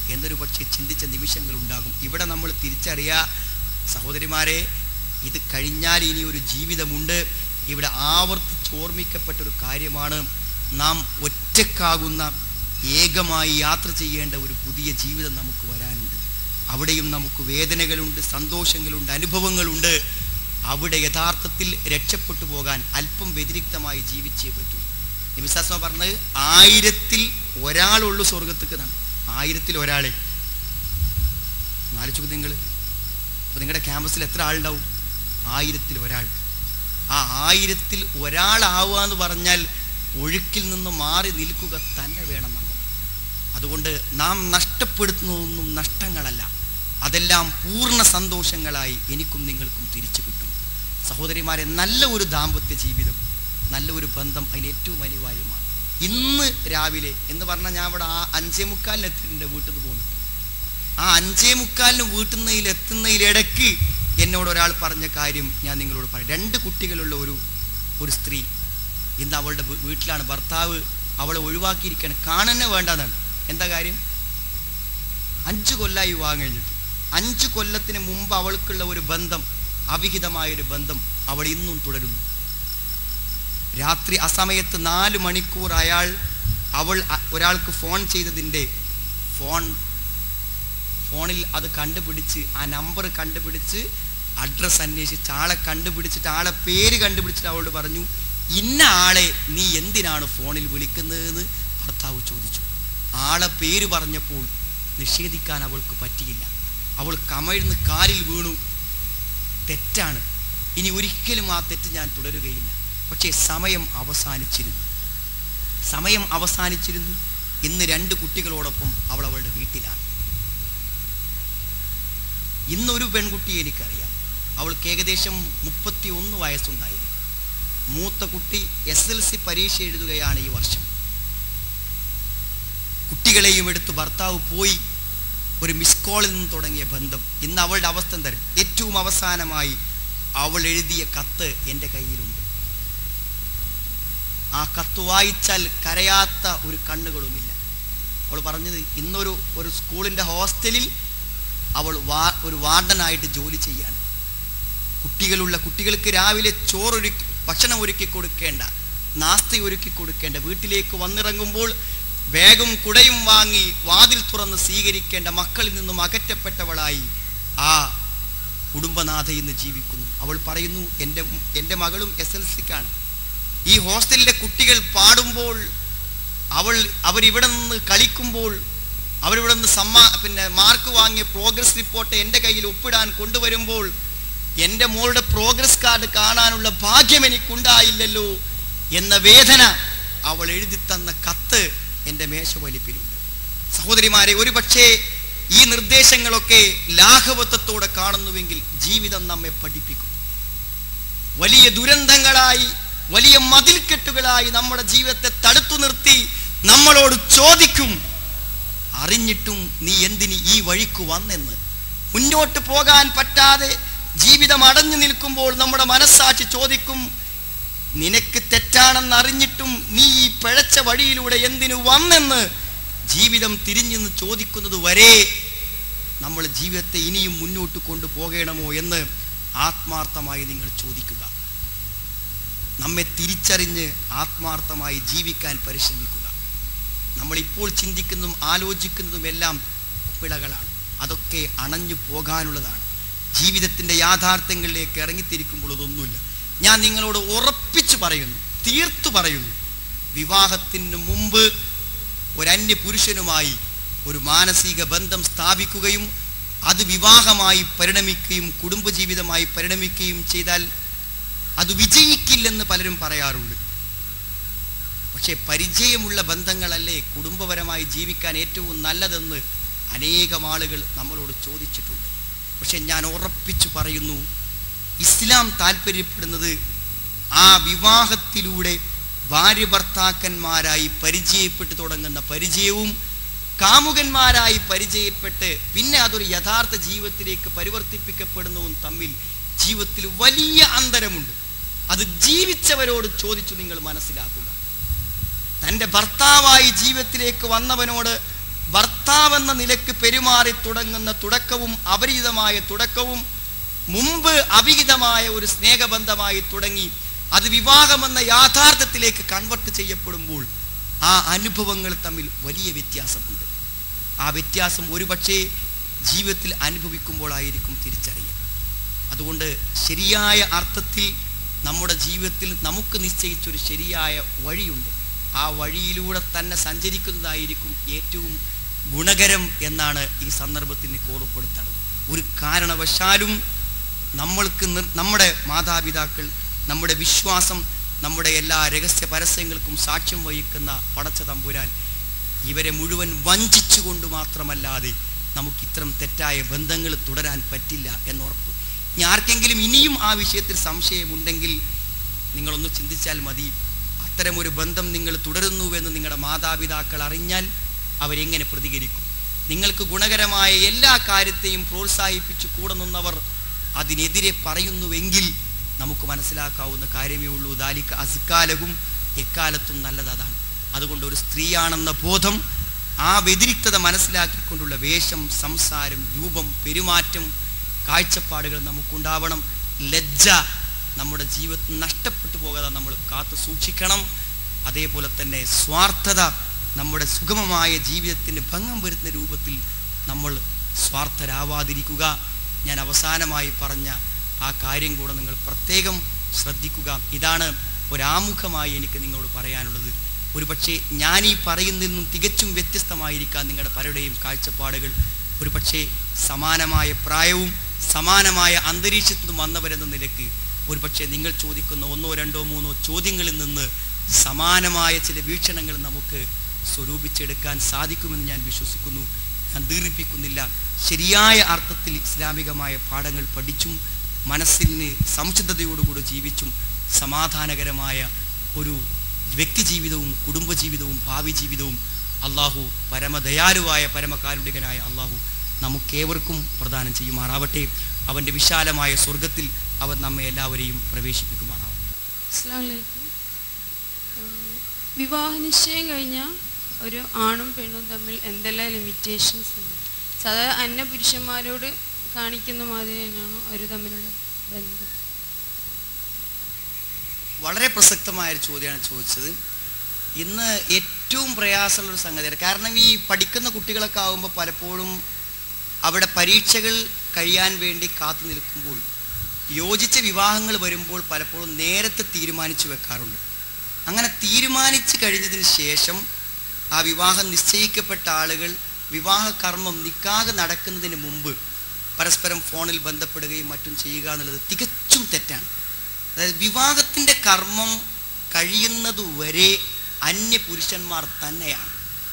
എന്നൊരു പക്ഷേ ചിന്തിച്ച നിമിഷങ്ങൾ ഉണ്ടാകും ഇവിടെ നമ്മൾ തിരിച്ചറിയാ സഹോദരിമാരെ ഇത് കഴിഞ്ഞാൽ ഇനി ഒരു ജീവിതമുണ്ട് ഇവിടെ ആവർത്തിച്ച് ഓർമ്മിക്കപ്പെട്ട ഒരു കാര്യമാണ് നാം ഒറ്റക്കാകുന്ന ഏകമായി യാത്ര ചെയ്യേണ്ട ഒരു പുതിയ ജീവിതം നമുക്ക് വരാനുണ്ട് അവിടെയും നമുക്ക് വേദനകളുണ്ട് സന്തോഷങ്ങളുണ്ട് അനുഭവങ്ങളുണ്ട് അവിടെ യഥാർത്ഥത്തിൽ രക്ഷപ്പെട്ടു പോകാൻ അല്പം വ്യതിരിക്തമായി ജീവിച്ചേ പറ്റൂ നിമിസാസ്മ പറഞ്ഞത് ആയിരത്തിൽ ഒരാളുള്ളൂ സ്വർഗത്തേക്ക് എന്നാണ് ആയിരത്തിൽ ഒരാളെ നാലിച്ചു നിങ്ങൾ അപ്പോൾ നിങ്ങളുടെ ക്യാമ്പസിൽ എത്ര ആളുണ്ടാവും ആയിരത്തിൽ ഒരാൾ ആ ആയിരത്തിൽ ഒരാളാവുക എന്ന് പറഞ്ഞാൽ ഒഴുക്കിൽ നിന്ന് മാറി നിൽക്കുക തന്നെ വേണം നമ്മൾ അതുകൊണ്ട് നാം നഷ്ടപ്പെടുത്തുന്നതൊന്നും നഷ്ടങ്ങളല്ല അതെല്ലാം പൂർണ്ണ സന്തോഷങ്ങളായി എനിക്കും നിങ്ങൾക്കും തിരിച്ചു കിട്ടും സഹോദരിമാരെ നല്ല ഒരു ദാമ്പത്യ ജീവിതം നല്ല ഒരു ബന്ധം അതിന് ഏറ്റവും അനിവാര്യമാണ് ഇന്ന് രാവിലെ എന്ന് പറഞ്ഞാൽ ഞാൻ ഇവിടെ ആ അഞ്ചേ മുക്കാലിന് എത്തിയിട്ടുണ്ട് വീട്ടിൽ നിന്ന് പോകുന്നു ആ അഞ്ചേ മുക്കാലിന് വീട്ടിൽ നിന്ന് എത്തുന്നതിലിടയ്ക്ക് എന്നോട് ഒരാൾ പറഞ്ഞ കാര്യം ഞാൻ നിങ്ങളോട് പറയാം രണ്ട് കുട്ടികളുള്ള ഒരു ഒരു സ്ത്രീ ഇന്ന് അവളുടെ വീ- വീട്ടിലാണ് ഭർത്താവ് അവളെ ഒഴിവാക്കിയിരിക്കുകയാണ് കാണുന്നെ വേണ്ടെന്നാണ് എന്താ കാര്യം അഞ്ച് കൊല്ലായി വിവാഹം കഴിഞ്ഞിട്ട് അഞ്ച് കൊല്ലത്തിന് മുമ്പ് അവൾക്കുള്ള ഒരു ബന്ധം അവിഹിതമായൊരു ബന്ധം അവൾ ഇന്നും തുടരുന്നു രാത്രി ആ സമയത്ത് നാല് മണിക്കൂർ അയാൾ അവൾ അ- ഒരാൾക്ക് ഫോൺ ചെയ്തതിൻ്റെ ഫോൺ ഫോണിൽ അത് കണ്ടുപിടിച്ച് ആ നമ്പർ കണ്ടുപിടിച്ച് അഡ്രസ്സ് അന്വേഷിച്ച് ആളെ കണ്ടുപിടിച്ചിട്ട് ആളെ പേര് കണ്ടുപിടിച്ചിട്ട് അവളോട് പറഞ്ഞു ഇന്ന ആളെ നീ എന്തിനാണ് ഫോണിൽ വിളിക്കുന്നതെന്ന് ഭർത്താവ് ചോദിച്ചു ആളെ പേര് പറഞ്ഞപ്പോൾ നിഷേധിക്കാൻ അവൾക്ക് പറ്റിയില്ല അവൾ കമഴ്ന്ന് കാലിൽ വീണു തെറ്റാണ് ഇനി ഒരിക്കലും ആ തെറ്റ് ഞാൻ തുടരുകയില്ല പക്ഷേ സമയം അവസാനിച്ചിരുന്നു സമയം അവസാനിച്ചിരുന്നു ഇന്ന് രണ്ട് കുട്ടികളോടൊപ്പം അവൾ അവളുടെ വീട്ടിലാണ് ഇന്നൊരു പെൺകുട്ടി എനിക്കറിയാം അവൾക്ക് ഏകദേശം മുപ്പത്തി ഒന്ന് വയസ്സുണ്ടായിരുന്നു മൂത്ത കുട്ടി എസ് എൽ സി പരീക്ഷ എഴുതുകയാണ് ഈ വർഷം കുട്ടികളെയും എടുത്ത് ഭർത്താവ് പോയി ഒരു മിസ് കോളിൽ നിന്ന് തുടങ്ങിയ ബന്ധം ഇന്ന് അവളുടെ അവസ്ഥ തരും ഏറ്റവും അവസാനമായി അവൾ എഴുതിയ കത്ത് എൻ്റെ കയ്യിലുണ്ട് ആ കത്ത് വായിച്ചാൽ കരയാത്ത ഒരു കണ്ണുകളുമില്ല അവൾ പറഞ്ഞത് ഇന്നൊരു ഒരു സ്കൂളിൻ്റെ ഹോസ്റ്റലിൽ അവൾ വാ ഒരു വാർഡനായിട്ട് ജോലി ചെയ്യാണ് കുട്ടികളുള്ള കുട്ടികൾക്ക് രാവിലെ ചോറൊരുക്കി ഭക്ഷണം ഒരുക്കി കൊടുക്കേണ്ട നാസ്തി ഒരുക്കി കൊടുക്കേണ്ട വീട്ടിലേക്ക് വന്നിറങ്ങുമ്പോൾ ബാഗും കുടയും വാങ്ങി വാതിൽ തുറന്ന് സ്വീകരിക്കേണ്ട മക്കളിൽ നിന്നും അകറ്റപ്പെട്ടവളായി ആ കുടുംബനാഥ ഇന്ന് ജീവിക്കുന്നു അവൾ പറയുന്നു എൻ്റെ എൻ്റെ മകളും എസ് എൽ സിക്കാണ് ഈ ഹോസ്റ്റലിലെ കുട്ടികൾ പാടുമ്പോൾ അവൾ അവരിവിടെ നിന്ന് കളിക്കുമ്പോൾ അവരിവിടെ നിന്ന് സമ്മാ പിന്നെ മാർക്ക് വാങ്ങിയ പ്രോഗ്രസ് റിപ്പോർട്ട് എൻ്റെ കയ്യിൽ ഒപ്പിടാൻ കൊണ്ടുവരുമ്പോൾ എൻ്റെ മോളുടെ പ്രോഗ്രസ് കാർഡ് കാണാനുള്ള ഭാഗ്യം എനിക്കുണ്ടായില്ലല്ലോ എന്ന വേദന അവൾ എഴുതി തന്ന കത്ത് എൻ്റെ മേശവലിപ്പിലുണ്ട് സഹോദരിമാരെ ഒരു പക്ഷേ ഈ നിർദ്ദേശങ്ങളൊക്കെ ലാഘവത്വത്തോടെ കാണുന്നുവെങ്കിൽ ജീവിതം നമ്മെ പഠിപ്പിക്കും വലിയ ദുരന്തങ്ങളായി വലിയ മതിൽക്കെട്ടുകളായി നമ്മുടെ ജീവിതത്തെ തടുത്തു നിർത്തി നമ്മളോട് ചോദിക്കും അറിഞ്ഞിട്ടും നീ എന്തിന് ഈ വഴിക്ക് വന്നെന്ന് മുന്നോട്ട് പോകാൻ പറ്റാതെ ജീവിതം അടഞ്ഞു നിൽക്കുമ്പോൾ നമ്മുടെ മനസ്സാക്ഷി ചോദിക്കും നിനക്ക് തെറ്റാണെന്ന് അറിഞ്ഞിട്ടും നീ ഈ പിഴച്ച വഴിയിലൂടെ എന്തിനു വന്നെന്ന് ജീവിതം തിരിഞ്ഞെന്ന് ചോദിക്കുന്നത് വരെ നമ്മൾ ജീവിതത്തെ ഇനിയും മുന്നോട്ട് കൊണ്ടുപോകണമോ എന്ന് ആത്മാർത്ഥമായി നിങ്ങൾ ചോദിക്കുക നമ്മെ തിരിച്ചറിഞ്ഞ് ആത്മാർത്ഥമായി ജീവിക്കാൻ പരിശ്രമിക്കുക നമ്മളിപ്പോൾ ചിന്തിക്കുന്നതും ആലോചിക്കുന്നതും എല്ലാം പിഴകളാണ് അതൊക്കെ അണഞ്ഞു പോകാനുള്ളതാണ് ജീവിതത്തിൻ്റെ യാഥാർത്ഥ്യങ്ങളിലേക്ക് ഇറങ്ങിത്തിരിക്കുമ്പോൾ അതൊന്നുമില്ല ഞാൻ നിങ്ങളോട് ഉറപ്പിച്ചു പറയുന്നു തീർത്തു പറയുന്നു വിവാഹത്തിന് മുമ്പ് ഒരന്യ പുരുഷനുമായി ഒരു മാനസിക ബന്ധം സ്ഥാപിക്കുകയും അത് വിവാഹമായി പരിണമിക്കുകയും കുടുംബജീവിതമായി പരിണമിക്കുകയും ചെയ്താൽ അത് വിജയിക്കില്ലെന്ന് പലരും പറയാറുണ്ട് പക്ഷേ പരിചയമുള്ള ബന്ധങ്ങളല്ലേ കുടുംബപരമായി ജീവിക്കാൻ ഏറ്റവും നല്ലതെന്ന് അനേകം ആളുകൾ നമ്മളോട് ചോദിച്ചിട്ടുണ്ട് പക്ഷെ ഞാൻ ഉറപ്പിച്ചു പറയുന്നു ഇസ്ലാം താല്പര്യപ്പെടുന്നത് ആ വിവാഹത്തിലൂടെ ഭാര്യ ഭർത്താക്കന്മാരായി പരിചയപ്പെട്ട് തുടങ്ങുന്ന പരിചയവും കാമുകന്മാരായി പരിചയപ്പെട്ട് പിന്നെ അതൊരു യഥാർത്ഥ ജീവിതത്തിലേക്ക് പരിവർത്തിപ്പിക്കപ്പെടുന്നതും തമ്മിൽ ജീവിതത്തിൽ വലിയ അന്തരമുണ്ട് അത് ജീവിച്ചവരോട് ചോദിച്ചു നിങ്ങൾ മനസ്സിലാക്കുക തൻ്റെ ഭർത്താവായി ജീവിതത്തിലേക്ക് വന്നവനോട് ഭർത്താവെന്ന നിലക്ക് പെരുമാറി തുടങ്ങുന്ന തുടക്കവും അപരിചിതമായ തുടക്കവും മുമ്പ് അവിഹിതമായ ഒരു സ്നേഹബന്ധമായി തുടങ്ങി അത് വിവാഹമെന്ന യാഥാർത്ഥ്യത്തിലേക്ക് കൺവെർട്ട് ചെയ്യപ്പെടുമ്പോൾ ആ അനുഭവങ്ങൾ തമ്മിൽ വലിയ വ്യത്യാസമുണ്ട് ആ വ്യത്യാസം ഒരുപക്ഷേ ജീവിതത്തിൽ അനുഭവിക്കുമ്പോഴായിരിക്കും തിരിച്ചറിയുക അതുകൊണ്ട് ശരിയായ അർത്ഥത്തിൽ നമ്മുടെ ജീവിതത്തിൽ നമുക്ക് നിശ്ചയിച്ചൊരു ശരിയായ വഴിയുണ്ട് ആ വഴിയിലൂടെ തന്നെ സഞ്ചരിക്കുന്നതായിരിക്കും ഏറ്റവും ഗുണകരം എന്നാണ് ഈ സന്ദർഭത്തിൽ എനിക്ക് ഓർമ്മപ്പെടുത്തുന്നത് ഒരു കാരണവശാലും നമ്മൾക്ക് നിർ- നമ്മുടെ മാതാപിതാക്കൾ നമ്മുടെ വിശ്വാസം നമ്മുടെ എല്ലാ രഹസ്യ പരസ്യങ്ങൾക്കും സാക്ഷ്യം വഹിക്കുന്ന പടച്ച തമ്പുരാൻ ഇവരെ മുഴുവൻ വഞ്ചിച്ചുകൊണ്ട് മാത്രമല്ലാതെ നമുക്ക് ഇത്തരം തെറ്റായ ബന്ധങ്ങൾ തുടരാൻ പറ്റില്ല എന്നുറപ്പ് ഇനി ആർക്കെങ്കിലും ഇനിയും ആ വിഷയത്തിൽ സംശയമുണ്ടെങ്കിൽ നിങ്ങളൊന്ന് ചിന്തിച്ചാൽ മതി അത്തരമൊരു ബന്ധം നിങ്ങൾ തുടരുന്നുവെന്ന് നിങ്ങളുടെ മാതാപിതാക്കൾ അറിഞ്ഞാൽ അവരെങ്ങനെ പ്രതികരിക്കും നിങ്ങൾക്ക് ഗുണകരമായ എല്ലാ കാര്യത്തെയും പ്രോത്സാഹിപ്പിച്ച് കൂടെ നിന്നവർ അതിനെതിരെ പറയുന്നുവെങ്കിൽ നമുക്ക് മനസ്സിലാക്കാവുന്ന കാര്യമേ ഉള്ളൂ ദാലിക്ക് അസ്കാലവും എക്കാലത്തും നല്ലത് അതാണ് അതുകൊണ്ട് ഒരു സ്ത്രീയാണെന്ന ബോധം ആ വ്യതിരിക്തത മനസ്സിലാക്കിക്കൊണ്ടുള്ള വേഷം സംസാരം രൂപം പെരുമാറ്റം കാഴ്ചപ്പാടുകൾ നമുക്കുണ്ടാവണം ലജ്ജ നമ്മുടെ ജീവിതത്തിൽ നഷ്ടപ്പെട്ടു പോകാതെ നമ്മൾ കാത്തു സൂക്ഷിക്കണം അതേപോലെ തന്നെ സ്വാർത്ഥത നമ്മുടെ സുഗമമായ ജീവിതത്തിന് ഭംഗം വരുത്തുന്ന രൂപത്തിൽ നമ്മൾ സ്വാർത്ഥരാവാതിരിക്കുക ഞാൻ അവസാനമായി പറഞ്ഞ ആ കാര്യം കൂടെ നിങ്ങൾ പ്രത്യേകം ശ്രദ്ധിക്കുക ഇതാണ് ഒരാമുഖമായി എനിക്ക് നിങ്ങളോട് പറയാനുള്ളത് ഒരുപക്ഷെ ഞാൻ ഈ പറയുന്നതിൽ നിന്നും തികച്ചും വ്യത്യസ്തമായിരിക്കാം നിങ്ങളുടെ പലരുടെയും കാഴ്ചപ്പാടുകൾ ഒരുപക്ഷെ സമാനമായ പ്രായവും സമാനമായ അന്തരീക്ഷത്തിൽ നിന്നും വന്നവരെന്ന നിലയ്ക്ക് ഒരുപക്ഷെ നിങ്ങൾ ചോദിക്കുന്ന ഒന്നോ രണ്ടോ മൂന്നോ ചോദ്യങ്ങളിൽ നിന്ന് സമാനമായ ചില വീക്ഷണങ്ങൾ നമുക്ക് സ്വരൂപിച്ചെടുക്കാൻ സാധിക്കുമെന്ന് ഞാൻ വിശ്വസിക്കുന്നു ഞാൻ ദീർഘിപ്പിക്കുന്നില്ല ശരിയായ അർത്ഥത്തിൽ ഇസ്ലാമികമായ പാഠങ്ങൾ പഠിച്ചും മനസ്സിന് സംശുദ്ധതയോടുകൂടി ജീവിച്ചും സമാധാനകരമായ ഒരു വ്യക്തിജീവിതവും കുടുംബജീവിതവും ഭാവി ജീവിതവും അള്ളാഹു പരമദയാലുവായ പരമകാരുണികനായ അള്ളാഹു നമുക്കേവർക്കും പ്രദാനം ചെയ്യുമാറാവട്ടെ അവൻ്റെ വിശാലമായ സ്വർഗത്തിൽ അവൻ നമ്മെ എല്ലാവരെയും പ്രവേശിപ്പിക്കുമാറാവട്ടെ അസ്സലാമു അലൈക്കും വിവാഹ നിശ്ചയം കഴിഞ്ഞ ഒരു ആണും പെണ്ണും തമ്മിൽ എന്തെല്ലാം ലിമിറ്റേഷൻസ് ഉണ്ട് സാധാരണ അന്യ പുരുഷന്മാരോട് കാണിക്കുന്ന മാതിരി തന്നെയാണോ അവർ തമ്മിലുള്ള ബന്ധം വളരെ പ്രസക്തമായ ഒരു ചോദ്യമാണ് ചോദിച്ചത് ഇന്ന് ഏറ്റവും പ്രയാസമുള്ള ഒരു സംഗതിയാണ് കാരണം ഈ പഠിക്കുന്ന കുട്ടികളൊക്കെ ആകുമ്പോൾ പലപ്പോഴും അവിടെ പരീക്ഷകൾ കഴിയാൻ വേണ്ടി കാത്തു നിൽക്കുമ്പോൾ യോജിച്ച വിവാഹങ്ങൾ വരുമ്പോൾ പലപ്പോഴും നേരത്തെ തീരുമാനിച്ചു വെക്കാറുണ്ട് അങ്ങനെ തീരുമാനിച്ചു കഴിഞ്ഞതിന് ശേഷം ആ വിവാഹം നിശ്ചയിക്കപ്പെട്ട ആളുകൾ വിവാഹ കർമ്മം നിക്കാതെ നടക്കുന്നതിന് മുമ്പ് പരസ്പരം ഫോണിൽ ബന്ധപ്പെടുകയും മറ്റും ചെയ്യുക എന്നുള്ളത് തികച്ചും തെറ്റാണ് അതായത് വിവാഹത്തിൻ്റെ കർമ്മം കഴിയുന്നതുവരെ അന്യ പുരുഷന്മാർ തന്നെയാണ്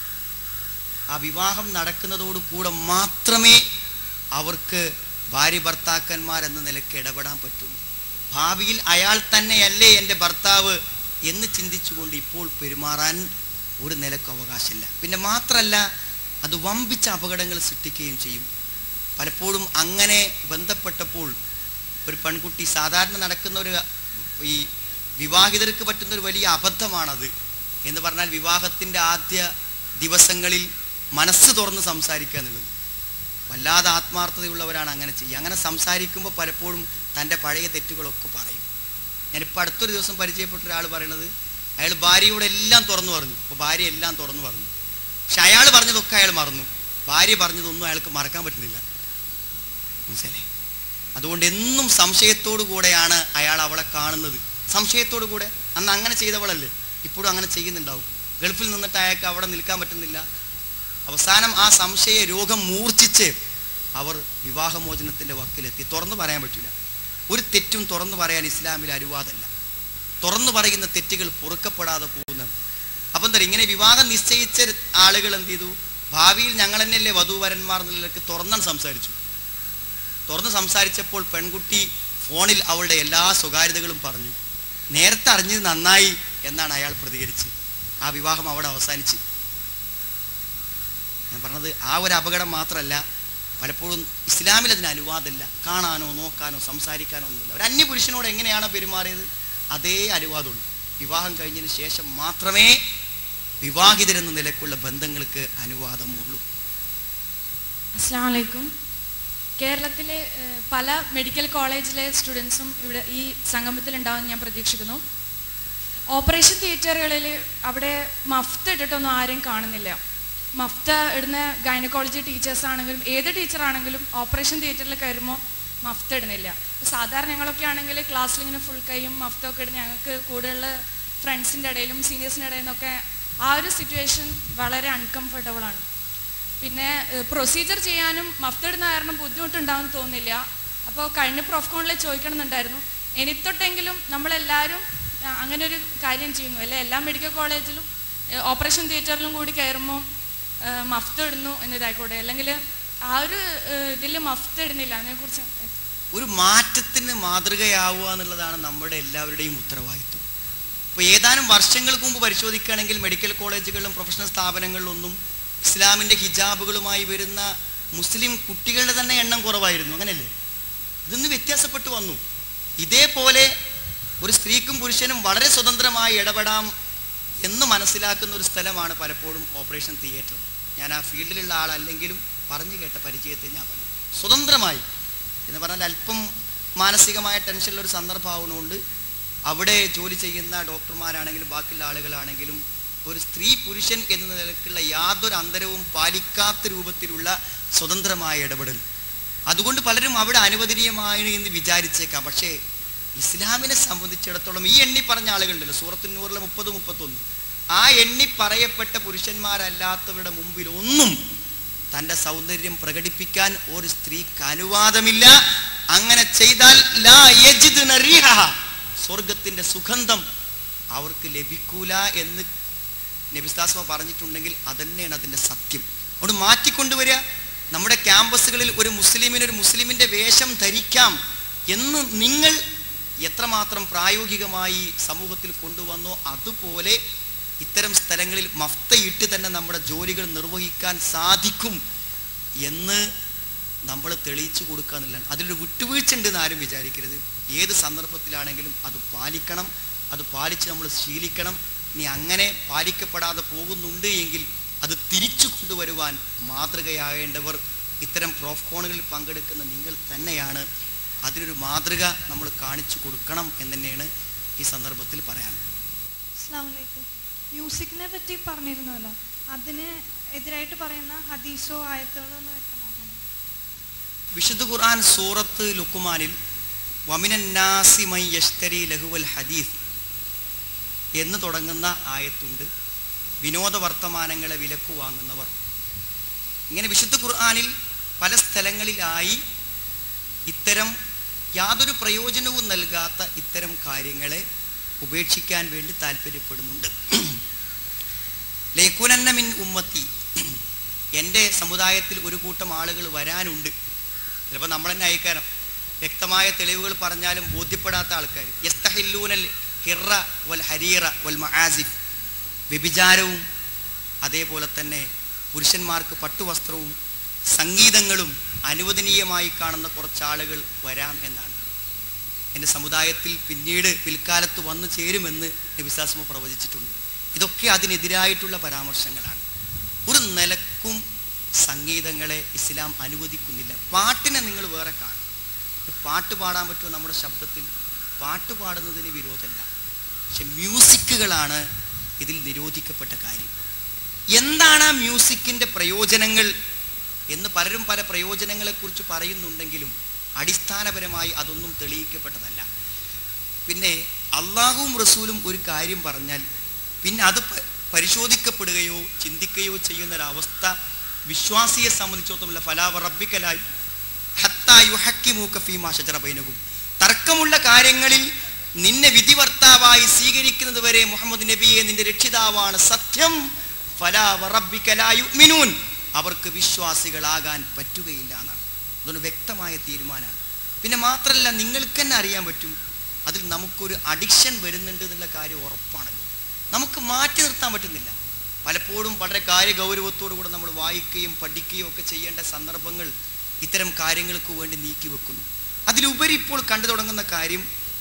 ആ വിവാഹം നടക്കുന്നതോട് കൂടെ മാത്രമേ അവർക്ക് ഭാര്യ ഭർത്താക്കന്മാർ എന്ന നിലയ്ക്ക് ഇടപെടാൻ പറ്റുള്ളൂ ഭാവിയിൽ അയാൾ തന്നെയല്ലേ എൻ്റെ ഭർത്താവ് എന്ന് ചിന്തിച്ചുകൊണ്ട് ഇപ്പോൾ പെരുമാറാൻ ഒരു നിലക്കും അവകാശമില്ല പിന്നെ മാത്രമല്ല അത് വമ്പിച്ച അപകടങ്ങൾ സൃഷ്ടിക്കുകയും ചെയ്യും പലപ്പോഴും അങ്ങനെ ബന്ധപ്പെട്ടപ്പോൾ ഒരു പെൺകുട്ടി സാധാരണ നടക്കുന്ന ഒരു ഈ വിവാഹിതർക്ക് പറ്റുന്ന ഒരു വലിയ അബദ്ധമാണത് എന്ന് പറഞ്ഞാൽ വിവാഹത്തിൻ്റെ ആദ്യ ദിവസങ്ങളിൽ മനസ്സ് തുറന്ന് സംസാരിക്കുക എന്നുള്ളത് വല്ലാതെ ആത്മാർത്ഥതയുള്ളവരാണ് അങ്ങനെ ചെയ്യുക അങ്ങനെ സംസാരിക്കുമ്പോൾ പലപ്പോഴും തൻ്റെ പഴയ തെറ്റുകളൊക്കെ പറയും ഞാനിപ്പോൾ അടുത്തൊരു ദിവസം പരിചയപ്പെട്ട ഒരാൾ പറയണത് അയാൾ ഭാര്യയോട് എല്ലാം തുറന്നു പറഞ്ഞു അപ്പോൾ ഭാര്യ എല്ലാം തുറന്നു പറഞ്ഞു പക്ഷെ അയാൾ പറഞ്ഞതൊക്കെ അയാൾ മറന്നു ഭാര്യ പറഞ്ഞതൊന്നും അയാൾക്ക് മറക്കാൻ പറ്റുന്നില്ല മനസ്സിലേ അതുകൊണ്ട് എന്നും സംശയത്തോടു കൂടെയാണ് അയാൾ അവളെ കാണുന്നത് സംശയത്തോടു കൂടെ അന്ന് അങ്ങനെ ചെയ്തവളല്ലേ ഇപ്പോഴും അങ്ങനെ ചെയ്യുന്നുണ്ടാവും ഗൾഫിൽ നിന്നിട്ട് അയാൾക്ക് അവിടെ നിൽക്കാൻ പറ്റുന്നില്ല അവസാനം ആ സംശയ രോഗം മൂർച്ഛിച്ച് അവർ വിവാഹമോചനത്തിൻ്റെ വക്കിലെത്തി തുറന്നു പറയാൻ പറ്റില്ല ഒരു തെറ്റും തുറന്നു പറയാൻ ഇസ്ലാമിൽ അനുവാദമല്ല തുറന്നു പറയുന്ന തെറ്റുകൾ പൊറുക്കപ്പെടാതെ പോകുന്നതാണ് അപ്പം എന്താ ഇങ്ങനെ വിവാഹം നിശ്ചയിച്ച ആളുകൾ എന്ത് ചെയ്തു ഭാവിയിൽ ഞങ്ങൾ തന്നെയല്ലേ വധൂവരന്മാർ എന്നുള്ളവർക്ക് തുറന്നാൻ സംസാരിച്ചു തുറന്ന് സംസാരിച്ചപ്പോൾ പെൺകുട്ടി ഫോണിൽ അവളുടെ എല്ലാ സ്വകാര്യതകളും പറഞ്ഞു നേരത്തെ അറിഞ്ഞത് നന്നായി എന്നാണ് അയാൾ പ്രതികരിച്ച് ആ വിവാഹം അവിടെ അവസാനിച്ച് ഞാൻ പറഞ്ഞത് ആ ഒരു അപകടം മാത്രമല്ല പലപ്പോഴും ഇസ്ലാമിൽ അതിന് അനുവാദമില്ല കാണാനോ നോക്കാനോ സംസാരിക്കാനോ ഒന്നുമില്ല ഒരു അന്യപുരുഷനോട് എങ്ങനെയാണോ പെരുമാറിയത് അതേ അനുവാദമുള്ളൂ വിവാഹം കഴിഞ്ഞതിന് ശേഷം മാത്രമേ വിവാഹിതരെന്ന നിലക്കുള്ള ബന്ധങ്ങൾക്ക് അനുവാദമുള്ളൂ അസ്സാം വലൈക്കും കേരളത്തിലെ ഏഹ്, പല മെഡിക്കൽ കോളേജിലെ സ്റ്റുഡൻസും ഇവിടെ ഈ സംഗമത്തിൽ ഉണ്ടാവും ഞാൻ പ്രതീക്ഷിക്കുന്നു ഓപ്പറേഷൻ തിയേറ്ററുകളിൽ അവിടെ മഫ്ത ഇട്ടിട്ടൊന്നും ആരും കാണുന്നില്ല മഫ്ത ഇടുന്ന ഗൈനക്കോളജി ടീച്ചേഴ്സ് ആണെങ്കിലും ഏത് ടീച്ചറാണെങ്കിലും ഓപ്പറേഷൻ തിയേറ്ററിൽ കയറുമ്പോൾ മഫ്ത ഇടുന്നില്ല സാധാരണ ഞങ്ങളൊക്കെ ആണെങ്കിൽ ക്ലാസ്സിൽ ഇങ്ങനെ ഫുൾ കൈയും മഫ്ത ഒക്കെ ഇടുന്ന ഞങ്ങൾക്ക് കൂടുതലുള്ള ഫ്രണ്ട്സിൻ്റെ ഇടയിലും സീനിയേഴ്സിൻ്റെ ഇടയിൽ നിന്നൊക്കെ ആ ഒരു സിറ്റുവേഷൻ വളരെ അൺകംഫർട്ടബിൾ ആണ് പിന്നെ പ്രൊസീജിയർ ചെയ്യാനും മഫ്തിടുന്ന കാരണം ബുദ്ധിമുട്ടുണ്ടാവും തോന്നില്ല അപ്പോൾ കഴിഞ്ഞ പ്രൊഫ്കോണിൽ ചോദിക്കണമെന്നുണ്ടായിരുന്നു എനിത്തൊട്ടെങ്കിലും നമ്മളെല്ലാവരും ആ, അങ്ങനെ ഒരു കാര്യം ചെയ്യുന്നു അല്ലെ എല്ലാ മെഡിക്കൽ കോളേജിലും ഓപ്പറേഷൻ തിയേറ്ററിലും കൂടി കയറുമ്പോൾ മഫ്ത് ഇടുന്നു എന്നതായിക്കോട്ടെ അല്ലെങ്കിൽ ആ ഒരു ഇതിൽ മഫ്ത് ഇടുന്നില്ല അതിനെക്കുറിച്ച് ഒരു മാറ്റത്തിന് മാതൃകയാവുക എന്നുള്ളതാണ് നമ്മുടെ എല്ലാവരുടെയും ഉത്തരവാദിത്വം ഇപ്പോൾ ഏതാനും വർഷങ്ങൾക്ക് മുമ്പ് പരിശോധിക്കുകയാണെങ്കിൽ മെഡിക്കൽ കോളേജുകളിലും പ്രൊഫഷണൽ സ്ഥാപനങ്ങളിലൊന്നും ഇസ്ലാമിൻ്റെ ഹിജാബുകളുമായി വരുന്ന മുസ്ലിം കുട്ടികളുടെ തന്നെ എണ്ണം കുറവായിരുന്നു അങ്ങനെയല്ലേ ഇതൊന്ന് വ്യത്യാസപ്പെട്ടു വന്നു ഇതേപോലെ ഒരു സ്ത്രീക്കും പുരുഷനും വളരെ സ്വതന്ത്രമായി ഇടപെടാം എന്ന് മനസ്സിലാക്കുന്ന ഒരു സ്ഥലമാണ് പലപ്പോഴും ഓപ്പറേഷൻ തിയേറ്റർ ഞാൻ ആ ഫീൽഡിലുള്ള ആളല്ലെങ്കിലും പറഞ്ഞു കേട്ട പരിചയത്തിൽ ഞാൻ പറഞ്ഞു സ്വതന്ത്രമായി എന്ന് പറഞ്ഞാൽ അല്പം മാനസികമായ ടെൻഷനുള്ള ഒരു സന്ദർഭമാവുന്നതുകൊണ്ട് അവിടെ ജോലി ചെയ്യുന്ന ഡോക്ടർമാരാണെങ്കിലും ബാക്കിയുള്ള ആളുകളാണെങ്കിലും ഒരു സ്ത്രീ പുരുഷൻ എന്ന നിലക്കുള്ള യാതൊരു അന്തരവും പാലിക്കാത്ത രൂപത്തിലുള്ള സ്വതന്ത്രമായ ഇടപെടൽ അതുകൊണ്ട് പലരും അവിടെ അനുവദനീയമാണ് എന്ന് വിചാരിച്ചേക്കാം പക്ഷേ ഇസ്ലാമിനെ സംബന്ധിച്ചിടത്തോളം ഈ എണ്ണി പറഞ്ഞ ആളുകളുണ്ടല്ലോ സൂറത്തു നൂറിലെ മുപ്പത് മുപ്പത്തൊന്ന് ആ എണ്ണി പറയപ്പെട്ട പുരുഷന്മാരല്ലാത്തവരുടെ മുമ്പിൽ ഒന്നും തൻ്റെ സൗന്ദര്യം പ്രകടിപ്പിക്കാൻ ഒരു സ്ത്രീക്ക് അനുവാദമില്ല അങ്ങനെ ചെയ്താൽ ലാ യജിദ്ന റീഹഹ. സ്വർഗത്തിന്റെ സുഗന്ധം അവർക്ക് ലഭിക്കൂല എന്ന് നബിസ്താസ്മ പറഞ്ഞിട്ടുണ്ടെങ്കിൽ അതന്നെയാണ് അതിൻ്റെ സത്യം അതുകൊണ്ട് മാറ്റിക്കൊണ്ടുവരിക നമ്മുടെ ക്യാമ്പസുകളിൽ ഒരു മുസ്ലിമിന് ഒരു മുസ്ലിമിൻ്റെ വേഷം ധരിക്കാം എന്ന് നിങ്ങൾ എത്രമാത്രം പ്രായോഗികമായി സമൂഹത്തിൽ കൊണ്ടുവന്നോ അതുപോലെ ഇത്തരം സ്ഥലങ്ങളിൽ മഫ്തയിട്ട് തന്നെ നമ്മുടെ ജോലികൾ നിർവഹിക്കാൻ സാധിക്കും എന്ന് നമ്മൾ തെളിയിച്ചു കൊടുക്കുക എന്നുള്ളതാണ് അതിലൊരു വിട്ടുവീഴ്ച ഉണ്ടെന്ന് ആരും വിചാരിക്കരുത് ഏത് സന്ദർഭത്തിലാണെങ്കിലും അത് പാലിക്കണം അത് പാലിച്ച് നമ്മൾ ശീലിക്കണം ഇനി അങ്ങനെ പാലിക്കപ്പെടാതെ പോകുന്നുണ്ട് എങ്കിൽ അത് തിരിച്ചു കൊണ്ടുവരുവാൻ മാതൃകയാകേണ്ടവർ ഇത്തരം പ്രോഫ്കോണുകളിൽ പങ്കെടുക്കുന്ന നിങ്ങൾ തന്നെയാണ് അതിനൊരു മാതൃക നമ്മൾ കാണിച്ചു കൊടുക്കണം എന്ന് തന്നെയാണ് ഈ സന്ദർഭത്തിൽ പറയാൻ അസ്ലാമലൈക്കും മ്യൂസിക്കിനെ പറ്റി പറഞ്ഞിരുന്നല്ലോ അതിന് എതിരായിട്ട് പറയുന്ന ഹദീസോ ആയത്തുകളോ ഒന്ന് വ്യക്തമാക്കണം വിശുദ്ധ ഖുർആൻ സൂറത്ത് ലുക്കുമാനിൽ വമിനന്നാസി മൈ യഷ്തരി ലഹുവൽ ഹദീസ് എന്ന് തുടങ്ങുന്ന ആയത്തുണ്ട് വിനോദ വർത്തമാനങ്ങളെ വിലക്കു വാങ്ങുന്നവർ ഇങ്ങനെ വിശുദ്ധ ഖുർആനിൽ പല സ്ഥലങ്ങളിലായി ഇത്തരം യാതൊരു പ്രയോജനവും നൽകാത്ത ഇത്തരം കാര്യങ്ങളെ ഉപേക്ഷിക്കാൻ വേണ്ടി താല്പര്യപ്പെടുന്നുണ്ട് ലേഖുനന്ന മിൻ ഉമ്മത്തി എൻ്റെ സമുദായത്തിൽ ഒരു കൂട്ടം ആളുകൾ വരാനുണ്ട് ചിലപ്പോൾ നമ്മൾ തന്നെ അയക്കാരം വ്യക്തമായ തെളിവുകൾ പറഞ്ഞാലും ബോധ്യപ്പെടാത്ത ആൾക്കാർ യസ്തഹില്ലൂനൽ ഹിറ വൽ ഹരീറ വൽ മആസിഫ് വ്യഭിചാരവും അതേപോലെ തന്നെ പുരുഷന്മാർക്ക് പട്ടുവസ്ത്രവും സംഗീതങ്ങളും അനുവദനീയമായി കാണുന്ന കുറച്ച് ആളുകൾ വരാം എന്നാണ് എൻ്റെ സമുദായത്തിൽ പിന്നീട് പിൽക്കാലത്ത് വന്നു ചേരുമെന്ന് നബിസാസ്മ പ്രവചിച്ചിട്ടുണ്ട് ഇതൊക്കെ അതിനെതിരായിട്ടുള്ള പരാമർശങ്ങളാണ് ഒരു നിലക്കും സംഗീതങ്ങളെ ഇസ്ലാം അനുവദിക്കുന്നില്ല പാട്ടിനെ നിങ്ങൾ വേറെ കാണും പാട്ട് പാടാൻ പറ്റുമോ നമ്മുടെ ശബ്ദത്തിൽ പാട്ട് പാടുന്നതിന് വിരോധമല്ല പക്ഷെ മ്യൂസിക്കുകളാണ് ഇതിൽ നിരോധിക്കപ്പെട്ട കാര്യം എന്താണ് ആ മ്യൂസിക്കിൻ്റെ പ്രയോജനങ്ങൾ എന്ന് പലരും പല പ്രയോജനങ്ങളെക്കുറിച്ച് പറയുന്നുണ്ടെങ്കിലും അടിസ്ഥാനപരമായി അതൊന്നും തെളിയിക്കപ്പെട്ടതല്ല പിന്നെ അള്ളാഹുവും റസൂലും ഒരു കാര്യം പറഞ്ഞാൽ പിന്നെ അത് പ- പരിശോധിക്കപ്പെടുകയോ ചിന്തിക്കുകയോ ചെയ്യുന്ന ഒരവസ്ഥ വിശ്വാസിയെ സംബന്ധിച്ചിടത്തോളം ഫലാവ റബ്ബിക്കലായി ബൈനകും തർക്കമുള്ള കാര്യങ്ങളിൽ നിന്നെ വിധിവർത്താവായി സ്വീകരിക്കുന്നത് വരെ മുഹമ്മദ് നബിയെ നിന്റെ രക്ഷിതാവാണ് സത്യം ഫലാവ റബ്ബിക്കലായു മിനൂൻ അവർക്ക് വിശ്വാസികളാകാൻ പറ്റുകയില്ല എന്നാണ് അതൊരു വ്യക്തമായ തീരുമാനമാണ് പിന്നെ മാത്രമല്ല നിങ്ങൾക്ക് തന്നെ അറിയാൻ പറ്റും അതിൽ നമുക്കൊരു അഡിക്ഷൻ വരുന്നുണ്ട് എന്നുള്ള കാര്യം ഉറപ്പാണല്ലോ നമുക്ക് മാറ്റി നിർത്താൻ പറ്റുന്നില്ല പലപ്പോഴും വളരെ കാര്യഗൗരവത്തോടു കൂടെ നമ്മൾ വായിക്കുകയും പഠിക്കുകയും ഒക്കെ ചെയ്യേണ്ട സന്ദർഭങ്ങൾ ഇത്തരം കാര്യങ്ങൾക്ക് വേണ്ടി നീക്കി വെക്കുന്നു അതിലുപരി ഇപ്പോൾ കണ്ടു തുടങ്ങുന്ന കാര്യം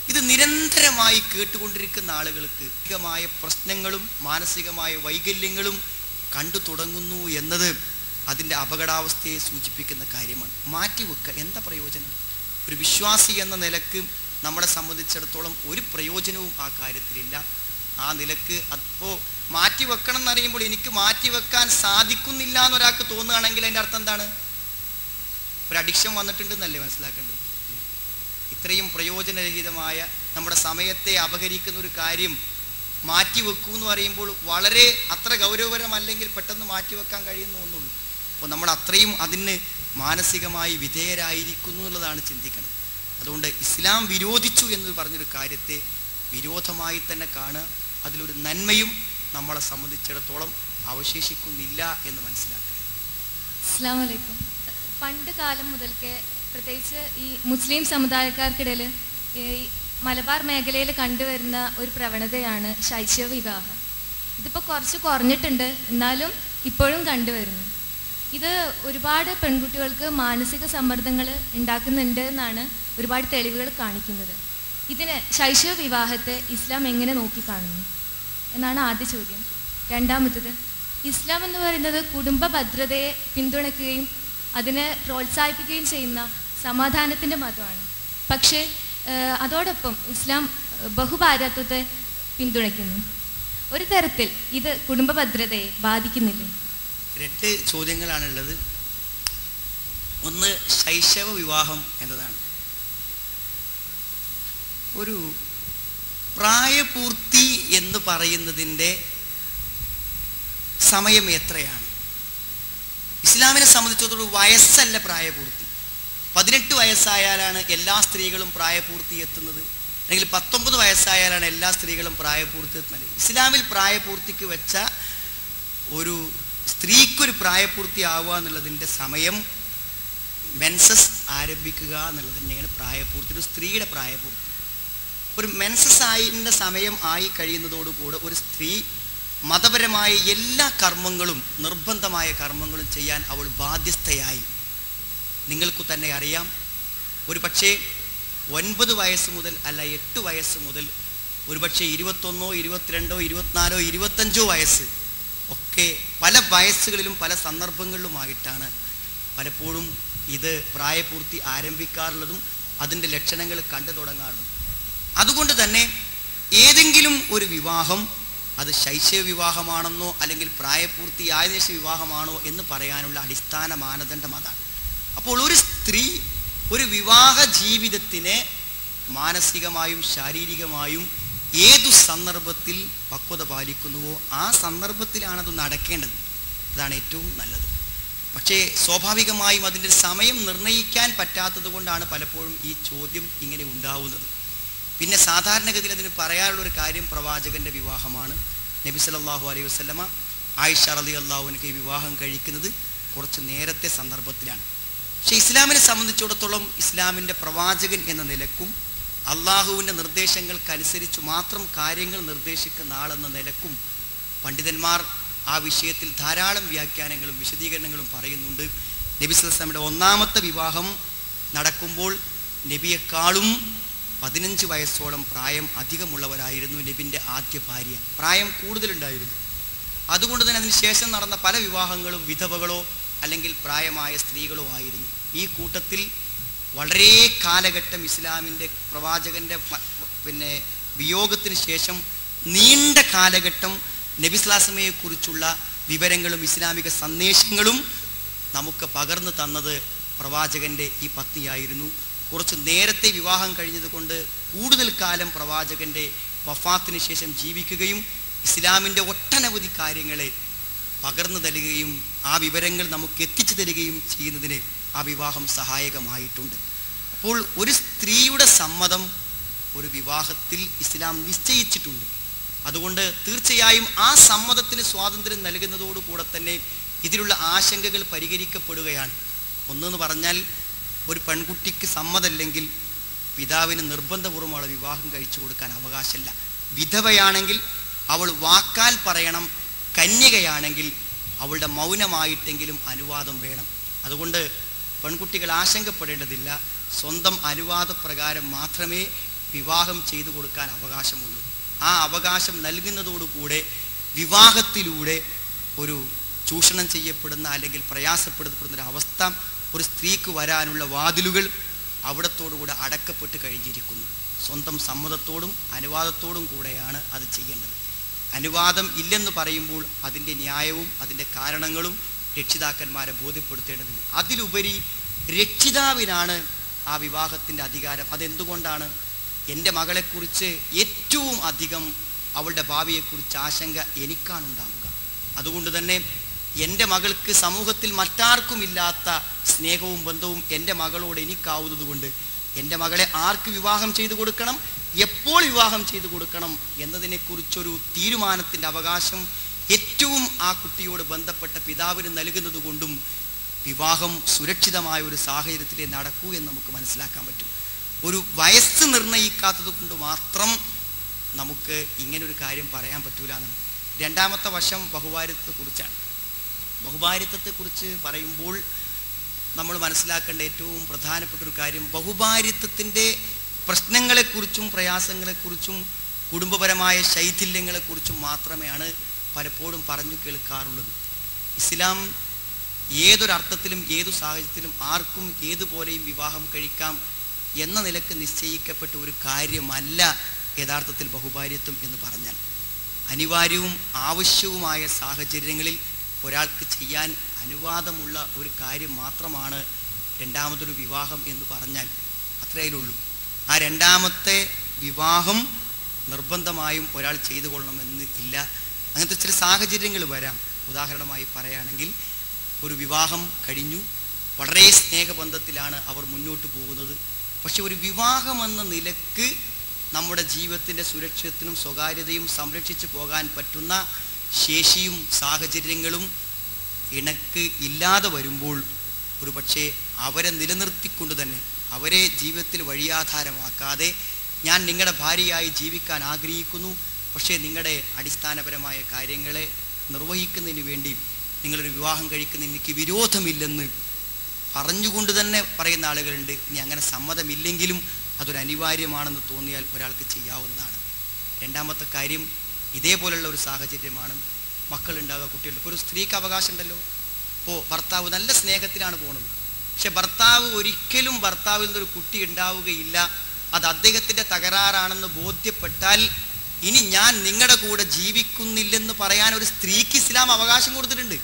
ഇത് നിരന്തരമായി കേട്ടുകൊണ്ടിരിക്കുന്ന ആളുകൾക്ക് മാനസികമായ പ്രശ്നങ്ങളും മാനസികമായ വൈകല്യങ്ങളും കണ്ടു തുടങ്ങുന്നു എന്നത് അതിൻ്റെ അപകടാവസ്ഥയെ സൂചിപ്പിക്കുന്ന കാര്യമാണ് മാറ്റിവെക്കുക എന്താ പ്രയോജനം ഒരു വിശ്വാസി എന്ന നിലക്ക് നമ്മളെ സംബന്ധിച്ചിടത്തോളം ഒരു പ്രയോജനവും ആ കാര്യത്തിലില്ല ആ നിലക്ക് അപ്പോൾ മാറ്റിവെക്കണം എന്നറിയുമ്പോൾ എനിക്ക് മാറ്റിവെക്കാൻ സാധിക്കുന്നില്ല എന്നൊരാൾക്ക് തോന്നുകയാണെങ്കിൽ അതിൻ്റെ അർത്ഥം എന്താണ് ഒരു അഡിക്ഷൻ വന്നിട്ടുണ്ടെന്നല്ലേ മനസ്സിലാക്കേണ്ടത് ഇത്രയും പ്രയോജനരഹിതമായ നമ്മുടെ സമയത്തെ അപഹരിക്കുന്ന ഒരു കാര്യം മാറ്റിവെക്കൂ എന്ന് പറയുമ്പോൾ വളരെ അത്ര ഗൗരവപരമല്ലെങ്കിൽ പെട്ടെന്ന് മാറ്റിവെക്കാൻ കഴിയുന്ന ഒന്നുള്ളൂ അപ്പോൾ നമ്മൾ അത്രയും അതിന് മാനസികമായി വിധേയരായിരിക്കുന്നു എന്നുള്ളതാണ് ചിന്തിക്കുന്നത് അതുകൊണ്ട് ഇസ്ലാം വിരോധിച്ചു എന്ന് പറഞ്ഞൊരു കാര്യത്തെ വിരോധമായി തന്നെ കാണുക അതിലൊരു നന്മയും നമ്മളെ സംബന്ധിച്ചിടത്തോളം അവശേഷിക്കുന്നില്ല എന്ന് മനസ്സിലാക്കുക അസ്സാം വലൈക്കും പണ്ട് കാലം മുതൽക്കേ പ്രത്യേകിച്ച് ഈ മുസ്ലിം സമുദായക്കാർക്കിടയിൽ ഈ മലബാർ മേഖലയിൽ കണ്ടുവരുന്ന ഒരു പ്രവണതയാണ് ശൈശവ വിവാഹം ഇതിപ്പോൾ കുറച്ച് കുറഞ്ഞിട്ടുണ്ട് എന്നാലും ഇപ്പോഴും കണ്ടുവരുന്നു ഇത് ഒരുപാട് പെൺകുട്ടികൾക്ക് മാനസിക സമ്മർദ്ദങ്ങൾ ഉണ്ടാക്കുന്നുണ്ട് എന്നാണ് ഒരുപാട് തെളിവുകൾ കാണിക്കുന്നത് ഇതിന് ശൈശവ വിവാഹത്തെ ഇസ്ലാം എങ്ങനെ നോക്കിക്കാണുന്നു എന്നാണ് ആദ്യ ചോദ്യം രണ്ടാമത്തത് ഇസ്ലാം എന്ന് പറയുന്നത് കുടുംബ ഭദ്രതയെ പിന്തുണയ്ക്കുകയും അതിനെ പ്രോത്സാഹിപ്പിക്കുകയും ചെയ്യുന്ന സമാധാനത്തിൻ്റെ മതമാണ് പക്ഷേ ഏഹ്, അതോടൊപ്പം ഇസ്ലാം ഏഹ്, ബഹുഭാര്യത്വത്തെ പിന്തുണയ്ക്കുന്നു ഒരു തരത്തിൽ ഇത് കുടുംബ ഭദ്രതയെ ബാധിക്കുന്നില്ലേ രണ്ട് ചോദ്യങ്ങളാണുള്ളത് ഒന്ന് ശൈശവ വിവാഹം എന്നതാണ് ഒരു പ്രായപൂർത്തി എന്ന് പറയുന്നതിൻ്റെ സമയം എത്രയാണ് ഇസ്ലാമിനെ സംബന്ധിച്ചിടത്തോളം വയസ്സല്ല പ്രായപൂർത്തി പതിനെട്ട് വയസ്സായാലാണ് എല്ലാ സ്ത്രീകളും പ്രായപൂർത്തി എത്തുന്നത് അല്ലെങ്കിൽ പത്തൊമ്പത് വയസ്സായാലാണ് എല്ലാ സ്ത്രീകളും പ്രായപൂർത്തി എത്തുന്നത് ഇസ്ലാമിൽ പ്രായപൂർത്തിക്ക് വെച്ച ഒരു സ്ത്രീക്കൊരു പ്രായപൂർത്തി ആവുക എന്നുള്ളതിൻ്റെ സമയം മെൻസസ് ആരംഭിക്കുക എന്നുള്ളത് തന്നെയാണ് പ്രായപൂർത്തി ഒരു സ്ത്രീയുടെ പ്രായപൂർത്തി ഒരു മെൻസസ് ആയിൻ്റെ സമയം ആയി കഴിയുന്നതോടുകൂടെ ഒരു സ്ത്രീ മതപരമായ എല്ലാ കർമ്മങ്ങളും നിർബന്ധമായ കർമ്മങ്ങളും ചെയ്യാൻ അവൾ ബാധ്യസ്ഥയായി നിങ്ങൾക്ക് തന്നെ അറിയാം ഒരു പക്ഷേ ഒൻപത് വയസ്സ് മുതൽ അല്ല എട്ട് വയസ്സ് മുതൽ ഒരുപക്ഷെ ഇരുപത്തൊന്നോ ഇരുപത്തിരണ്ടോ ഇരുപത്തിനാലോ ഇരുപത്തഞ്ചോ വയസ്സ് ഒക്കെ പല വയസ്സുകളിലും പല സന്ദർഭങ്ങളിലുമായിട്ടാണ് പലപ്പോഴും ഇത് പ്രായപൂർത്തി ആരംഭിക്കാറുള്ളതും അതിൻ്റെ ലക്ഷണങ്ങൾ കണ്ടു തുടങ്ങാറുള്ളതും അതുകൊണ്ട് തന്നെ ഏതെങ്കിലും ഒരു വിവാഹം അത് ശൈശവ വിവാഹമാണെന്നോ അല്ലെങ്കിൽ പ്രായപൂർത്തിയായതിനു ശേഷം വിവാഹമാണോ എന്ന് പറയാനുള്ള അടിസ്ഥാന മാനദണ്ഡം അതാണ് അപ്പോൾ ഒരു സ്ത്രീ ഒരു വിവാഹ ജീവിതത്തിനെ മാനസികമായും ശാരീരികമായും ഏതു സന്ദർഭത്തിൽ പക്വത പാലിക്കുന്നുവോ ആ സന്ദർഭത്തിലാണത് നടക്കേണ്ടത് അതാണ് ഏറ്റവും നല്ലത് പക്ഷേ സ്വാഭാവികമായും അതിൻ്റെ സമയം നിർണ്ണയിക്കാൻ പറ്റാത്തത് കൊണ്ടാണ് പലപ്പോഴും ഈ ചോദ്യം ഇങ്ങനെ ഉണ്ടാവുന്നത് പിന്നെ സാധാരണഗതിയിൽ അതിന് പറയാനുള്ള ഒരു കാര്യം പ്രവാചകന്റെ വിവാഹമാണ് നബി സല്ലല്ലാഹു അലൈഹി വസല്ലമ ആയിഷ റളി അള്ളാഹുവിനൊക്കെ ഈ വിവാഹം കഴിക്കുന്നത് കുറച്ച് നേരത്തെ സന്ദർഭത്തിലാണ് പക്ഷേ ഇസ്ലാമിനെ സംബന്ധിച്ചിടത്തോളം ഇസ്ലാമിൻ്റെ പ്രവാചകൻ എന്ന നിലക്കും അള്ളാഹുവിൻ്റെ നിർദ്ദേശങ്ങൾക്കനുസരിച്ച് മാത്രം കാര്യങ്ങൾ നിർദ്ദേശിക്കുന്ന ആളെന്ന നിലക്കും പണ്ഡിതന്മാർ ആ വിഷയത്തിൽ ധാരാളം വ്യാഖ്യാനങ്ങളും വിശദീകരണങ്ങളും പറയുന്നുണ്ട് നബി സ്വലമിയുടെ ഒന്നാമത്തെ വിവാഹം നടക്കുമ്പോൾ നബിയെക്കാളും പതിനഞ്ച് വയസ്സോളം പ്രായം അധികമുള്ളവരായിരുന്നു നബിൻ്റെ ആദ്യ ഭാര്യ പ്രായം കൂടുതലുണ്ടായിരുന്നു അതുകൊണ്ട് തന്നെ അതിന് ശേഷം നടന്ന പല വിവാഹങ്ങളും വിധവകളോ അല്ലെങ്കിൽ പ്രായമായ സ്ത്രീകളോ ആയിരുന്നു ഈ കൂട്ടത്തിൽ വളരെ കാലഘട്ടം ഇസ്ലാമിൻ്റെ പ്രവാചകൻ്റെ പ- പിന്നെ വിയോഗത്തിന് ശേഷം നീണ്ട കാലഘട്ടം നബിസ്ലാസമയെക്കുറിച്ചുള്ള വിവരങ്ങളും ഇസ്ലാമിക സന്ദേശങ്ങളും നമുക്ക് പകർന്നു തന്നത് പ്രവാചകൻ്റെ ഈ പത്നിയായിരുന്നു കുറച്ച് നേരത്തെ വിവാഹം കഴിഞ്ഞതുകൊണ്ട് കൂടുതൽ കാലം പ്രവാചകൻ്റെ വഫാത്തിന് ശേഷം ജീവിക്കുകയും ഇസ്ലാമിൻ്റെ ഒട്ടനവധി കാര്യങ്ങളെ പകർന്നു തരികയും ആ വിവരങ്ങൾ നമുക്ക് എത്തിച്ചു തരികയും ചെയ്യുന്നതിന് ആ വിവാഹം സഹായകമായിട്ടുണ്ട് അപ്പോൾ ഒരു സ്ത്രീയുടെ സമ്മതം ഒരു വിവാഹത്തിൽ ഇസ്ലാം നിശ്ചയിച്ചിട്ടുണ്ട് അതുകൊണ്ട് തീർച്ചയായും ആ സമ്മതത്തിന് സ്വാതന്ത്ര്യം നൽകുന്നതോടുകൂടെ തന്നെ ഇതിലുള്ള ആശങ്കകൾ പരിഹരിക്കപ്പെടുകയാണ് ഒന്നെന്ന് പറഞ്ഞാൽ ഒരു പെൺകുട്ടിക്ക് സമ്മതമല്ലെങ്കിൽ പിതാവിന് നിർബന്ധപൂർവ്വം അവളെ വിവാഹം കഴിച്ചു കൊടുക്കാൻ അവകാശമില്ല വിധവയാണെങ്കിൽ അവൾ വാക്കാൽ പറയണം കന്യകയാണെങ്കിൽ അവളുടെ മൗനമായിട്ടെങ്കിലും അനുവാദം വേണം അതുകൊണ്ട് പെൺകുട്ടികൾ ആശങ്കപ്പെടേണ്ടതില്ല സ്വന്തം അനുവാദപ്രകാരം മാത്രമേ വിവാഹം ചെയ്തു കൊടുക്കാൻ അവകാശമുള്ളൂ ആ അവകാശം നൽകുന്നതോടുകൂടെ വിവാഹത്തിലൂടെ ഒരു ചൂഷണം ചെയ്യപ്പെടുന്ന അല്ലെങ്കിൽ പ്രയാസപ്പെടുത്തപ്പെടുന്ന ഒരു അവസ്ഥ ഒരു സ്ത്രീക്ക് വരാനുള്ള വാതിലുകൾ അവിടത്തോടുകൂടെ അടക്കപ്പെട്ട് കഴിഞ്ഞിരിക്കുന്നു സ്വന്തം സമ്മതത്തോടും അനുവാദത്തോടും കൂടെയാണ് അത് ചെയ്യേണ്ടത് അനുവാദം ഇല്ലെന്ന് പറയുമ്പോൾ അതിൻ്റെ ന്യായവും അതിൻ്റെ കാരണങ്ങളും രക്ഷിതാക്കന്മാരെ ബോധ്യപ്പെടുത്തേണ്ടതുണ്ട് അതിലുപരി രക്ഷിതാവിനാണ് ആ വിവാഹത്തിൻ്റെ അധികാരം അതെന്തുകൊണ്ടാണ് എൻ്റെ മകളെക്കുറിച്ച് ഏറ്റവും അധികം അവളുടെ ഭാവിയെക്കുറിച്ച് ആശങ്ക എനിക്കാണുണ്ടാവുക അതുകൊണ്ട് തന്നെ എൻ്റെ മകൾക്ക് സമൂഹത്തിൽ മറ്റാർക്കുമില്ലാത്ത സ്നേഹവും ബന്ധവും എൻ്റെ മകളോട് എനിക്കാവുന്നത് കൊണ്ട് എൻ്റെ മകളെ ആർക്ക് വിവാഹം ചെയ്തു കൊടുക്കണം എപ്പോൾ വിവാഹം ചെയ്തു കൊടുക്കണം എന്നതിനെക്കുറിച്ചൊരു തീരുമാനത്തിൻ്റെ അവകാശം ഏറ്റവും ആ കുട്ടിയോട് ബന്ധപ്പെട്ട പിതാവിന് നൽകുന്നത് കൊണ്ടും വിവാഹം സുരക്ഷിതമായ ഒരു സാഹചര്യത്തിലേ നടക്കൂ എന്ന് നമുക്ക് മനസ്സിലാക്കാൻ പറ്റും ഒരു വയസ്സ് നിർണ്ണയിക്കാത്തത് കൊണ്ട് മാത്രം നമുക്ക് ഇങ്ങനൊരു കാര്യം പറയാൻ പറ്റൂല എന്നാണ് രണ്ടാമത്തെ വശം ബഹുഭാരിത്വത്തെക്കുറിച്ചാണ് ബഹുഭാരിത്വത്തെക്കുറിച്ച് പറയുമ്പോൾ നമ്മൾ മനസ്സിലാക്കേണ്ട ഏറ്റവും പ്രധാനപ്പെട്ട ഒരു കാര്യം ബഹുഭാരിത്വത്തിൻ്റെ പ്രശ്നങ്ങളെക്കുറിച്ചും പ്രയാസങ്ങളെക്കുറിച്ചും കുടുംബപരമായ ശൈഥില്യങ്ങളെക്കുറിച്ചും മാത്രമാണ് പലപ്പോഴും പറഞ്ഞു കേൾക്കാറുള്ളത് ഇസ്ലാം ഏതൊരർത്ഥത്തിലും ഏതു സാഹചര്യത്തിലും ആർക്കും ഏതുപോലെയും വിവാഹം കഴിക്കാം എന്ന നിലക്ക് നിശ്ചയിക്കപ്പെട്ട ഒരു കാര്യമല്ല യഥാർത്ഥത്തിൽ ബഹുഭാര്യത്വം എന്ന് പറഞ്ഞാൽ അനിവാര്യവും ആവശ്യവുമായ സാഹചര്യങ്ങളിൽ ഒരാൾക്ക് ചെയ്യാൻ അനുവാദമുള്ള ഒരു കാര്യം മാത്രമാണ് രണ്ടാമതൊരു വിവാഹം എന്ന് പറഞ്ഞാൽ അത്രയിലുള്ളൂ ആ രണ്ടാമത്തെ വിവാഹം നിർബന്ധമായും ഒരാൾ ചെയ്തു കൊള്ളണമെന്ന് ഇല്ല അങ്ങനത്തെ ചില സാഹചര്യങ്ങൾ വരാം ഉദാഹരണമായി പറയുകയാണെങ്കിൽ ഒരു വിവാഹം കഴിഞ്ഞു വളരെ സ്നേഹബന്ധത്തിലാണ് അവർ മുന്നോട്ട് പോകുന്നത് പക്ഷെ ഒരു വിവാഹമെന്ന നിലക്ക് നമ്മുടെ ജീവിതത്തിൻ്റെ സുരക്ഷിതത്തിനും സ്വകാര്യതയും സംരക്ഷിച്ചു പോകാൻ പറ്റുന്ന ശേഷിയും സാഹചര്യങ്ങളും ഇണക്ക് ഇല്ലാതെ വരുമ്പോൾ ഒരു പക്ഷേ അവരെ നിലനിർത്തിക്കൊണ്ട് തന്നെ അവരെ ജീവിതത്തിൽ വഴിയാധാരമാക്കാതെ ഞാൻ നിങ്ങളുടെ ഭാര്യയായി ജീവിക്കാൻ ആഗ്രഹിക്കുന്നു പക്ഷേ നിങ്ങളുടെ അടിസ്ഥാനപരമായ കാര്യങ്ങളെ നിർവഹിക്കുന്നതിന് വേണ്ടി നിങ്ങളൊരു വിവാഹം കഴിക്കുന്നതിന് എനിക്ക് വിരോധമില്ലെന്ന് പറഞ്ഞുകൊണ്ട് തന്നെ പറയുന്ന ആളുകളുണ്ട് ഇനി അങ്ങനെ സമ്മതമില്ലെങ്കിലും അതൊരു അനിവാര്യമാണെന്ന് തോന്നിയാൽ ഒരാൾക്ക് ചെയ്യാവുന്നതാണ് രണ്ടാമത്തെ കാര്യം ഇതേപോലുള്ള ഒരു സാഹചര്യമാണ് മക്കളുണ്ടാവുക കുട്ടികളുടെ ഇപ്പോൾ ഒരു സ്ത്രീക്ക് അവകാശം ഉണ്ടല്ലോ ഇപ്പോൾ ഭർത്താവ് നല്ല സ്നേഹത്തിലാണ് പോണത് പക്ഷെ ഭർത്താവ് ഒരിക്കലും ഭർത്താവിൽ നിന്നൊരു കുട്ടി ഉണ്ടാവുകയില്ല അത് അദ്ദേഹത്തിൻ്റെ തകരാറാണെന്ന് ബോധ്യപ്പെട്ടാൽ ഇനി ഞാൻ നിങ്ങളുടെ കൂടെ ജീവിക്കുന്നില്ലെന്ന് പറയാൻ ഒരു സ്ത്രീക്ക് ഇസ്ലാം അവകാശം കൊടുത്തിട്ടുണ്ട്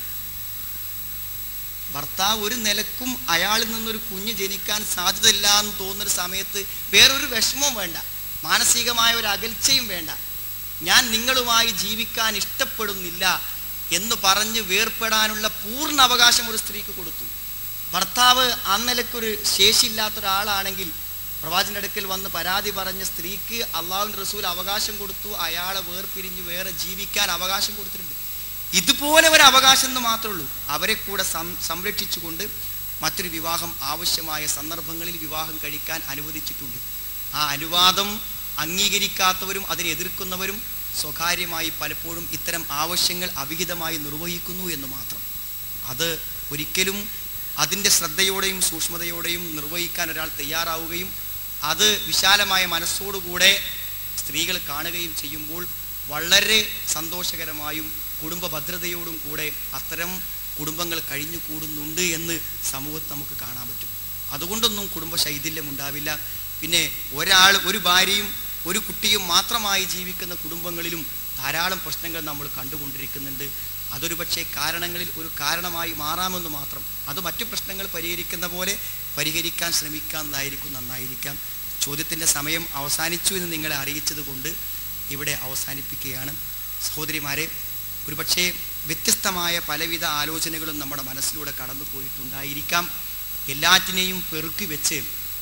ഭർത്താവ് ഒരു നിലക്കും അയാളിൽ നിന്നൊരു കുഞ്ഞ് ജനിക്കാൻ സാധ്യതയില്ല എന്ന് തോന്നുന്നൊരു സമയത്ത് വേറൊരു വിഷമവും വേണ്ട മാനസികമായ ഒരു അകൽച്ചയും വേണ്ട ഞാൻ നിങ്ങളുമായി ജീവിക്കാൻ ഇഷ്ടപ്പെടുന്നില്ല എന്ന് പറഞ്ഞ് വേർപ്പെടാനുള്ള പൂർണ്ണ അവകാശം ഒരു സ്ത്രീക്ക് കൊടുത്തു ഭർത്താവ് ആ നിലക്കൊരു ശേഷിയില്ലാത്ത ഒരാളാണെങ്കിൽ പ്രവാചൻ്റെ അടുക്കൽ വന്ന് പരാതി പറഞ്ഞ സ്ത്രീക്ക് അള്ളാഹുവിൻ്റെ റസൂൽ അവകാശം കൊടുത്തു അയാളെ വേർപിരിഞ്ഞ് വേറെ ജീവിക്കാൻ അവകാശം കൊടുത്തിട്ടുണ്ട് ഇതുപോലെ ഒരു അവകാശം എന്ന് മാത്രമേ ഉള്ളൂ അവരെ കൂടെ സം സംരക്ഷിച്ചുകൊണ്ട് മറ്റൊരു വിവാഹം ആവശ്യമായ സന്ദർഭങ്ങളിൽ വിവാഹം കഴിക്കാൻ അനുവദിച്ചിട്ടുണ്ട് ആ അനുവാദം അംഗീകരിക്കാത്തവരും അതിനെ എതിർക്കുന്നവരും സ്വകാര്യമായി പലപ്പോഴും ഇത്തരം ആവശ്യങ്ങൾ അവിഹിതമായി നിർവഹിക്കുന്നു എന്ന് മാത്രം അത് ഒരിക്കലും അതിൻ്റെ ശ്രദ്ധയോടെയും സൂക്ഷ്മതയോടെയും നിർവഹിക്കാൻ ഒരാൾ തയ്യാറാവുകയും അത് വിശാലമായ മനസ്സോടുകൂടെ സ്ത്രീകൾ കാണുകയും ചെയ്യുമ്പോൾ വളരെ സന്തോഷകരമായും കുടുംബ ഭദ്രതയോടും കൂടെ അത്തരം കുടുംബങ്ങൾ കഴിഞ്ഞു കൂടുന്നുണ്ട് എന്ന് സമൂഹത്ത് നമുക്ക് കാണാൻ പറ്റും അതുകൊണ്ടൊന്നും കുടുംബ ശൈഥില്യം ഉണ്ടാവില്ല പിന്നെ ഒരാൾ ഒരു ഭാര്യയും ഒരു കുട്ടിയും മാത്രമായി ജീവിക്കുന്ന കുടുംബങ്ങളിലും ധാരാളം പ്രശ്നങ്ങൾ നമ്മൾ കണ്ടുകൊണ്ടിരിക്കുന്നുണ്ട് അതൊരു പക്ഷേ കാരണങ്ങളിൽ ഒരു കാരണമായി മാറാമെന്ന് മാത്രം അത് മറ്റു പ്രശ്നങ്ങൾ പരിഹരിക്കുന്ന പോലെ പരിഹരിക്കാൻ ശ്രമിക്കാവുന്നതായിരിക്കും നന്നായിരിക്കാം ചോദ്യത്തിൻ്റെ സമയം അവസാനിച്ചു എന്ന് നിങ്ങളെ അറിയിച്ചത് കൊണ്ട് ഇവിടെ അവസാനിപ്പിക്കുകയാണ് സഹോദരിമാരെ ഒരുപക്ഷേ വ്യത്യസ്തമായ പലവിധ ആലോചനകളും നമ്മുടെ മനസ്സിലൂടെ കടന്നു പോയിട്ടുണ്ടായിരിക്കാം എല്ലാറ്റിനെയും പെറുക്കി വെച്ച്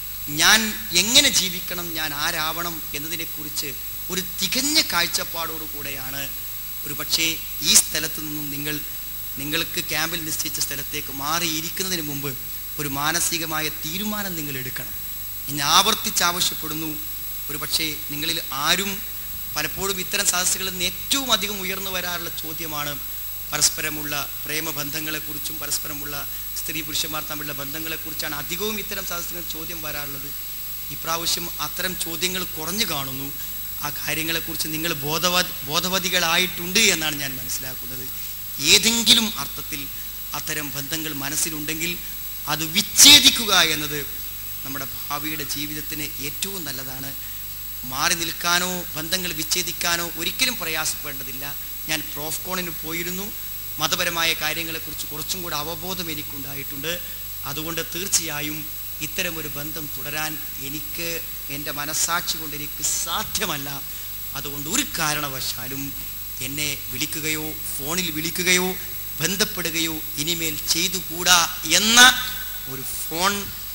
ഞാൻ എങ്ങനെ ജീവിക്കണം ഞാൻ ആരാവണം എന്നതിനെക്കുറിച്ച് ഒരു തികഞ്ഞ കാഴ്ചപ്പാടോടു കൂടെയാണ് ഒരു പക്ഷേ ഈ സ്ഥലത്ത് നിന്നും നിങ്ങൾ നിങ്ങൾക്ക് ക്യാമ്പിൽ നിശ്ചയിച്ച സ്ഥലത്തേക്ക് മാറിയിരിക്കുന്നതിന് മുമ്പ് ഒരു മാനസികമായ തീരുമാനം നിങ്ങൾ എടുക്കണം ഞാൻ ആവർത്തിച്ച് ആവശ്യപ്പെടുന്നു ഒരു പക്ഷേ നിങ്ങളിൽ ആരും പലപ്പോഴും ഇത്തരം സദസ്സുകളിൽ നിന്ന് ഏറ്റവും അധികം ഉയർന്നു വരാറുള്ള ചോദ്യമാണ് പരസ്പരമുള്ള പ്രേമബന്ധങ്ങളെക്കുറിച്ചും പരസ്പരമുള്ള സ്ത്രീ പുരുഷന്മാർ തമ്മിലുള്ള ബന്ധങ്ങളെക്കുറിച്ചാണ് അധികവും ഇത്തരം സദസ്സുകൾ ചോദ്യം വരാറുള്ളത് ഇപ്രാവശ്യം അത്തരം ചോദ്യങ്ങൾ കുറഞ്ഞു കാണുന്നു ആ കാര്യങ്ങളെക്കുറിച്ച് നിങ്ങൾ ബോധവ ബോധവതികളായിട്ടുണ്ട് എന്നാണ് ഞാൻ മനസ്സിലാക്കുന്നത് ഏതെങ്കിലും അർത്ഥത്തിൽ അത്തരം ബന്ധങ്ങൾ മനസ്സിലുണ്ടെങ്കിൽ അത് വിച്ഛേദിക്കുക എന്നത് നമ്മുടെ ഭാവിയുടെ ജീവിതത്തിന് ഏറ്റവും നല്ലതാണ് മാറി നിൽക്കാനോ ബന്ധങ്ങൾ വിച്ഛേദിക്കാനോ ഒരിക്കലും പ്രയാസപ്പെടേണ്ടതില്ല ഞാൻ പ്രോഫ്കോണിന് പോയിരുന്നു മതപരമായ കാര്യങ്ങളെക്കുറിച്ച് കുറച്ചും കൂടെ അവബോധം എനിക്കുണ്ടായിട്ടുണ്ട് അതുകൊണ്ട് തീർച്ചയായും ഇത്തരമൊരു ബന്ധം തുടരാൻ എനിക്ക് എൻ്റെ മനസ്സാക്ഷി കൊണ്ട് എനിക്ക് സാധ്യമല്ല അതുകൊണ്ട് ഒരു കാരണവശാലും എന്നെ വിളിക്കുകയോ ഫോണിൽ വിളിക്കുകയോ ബന്ധപ്പെടുകയോ ഇനിമേൽ ചെയ്തുകൂടാ എന്ന ഒരു ഫോൺ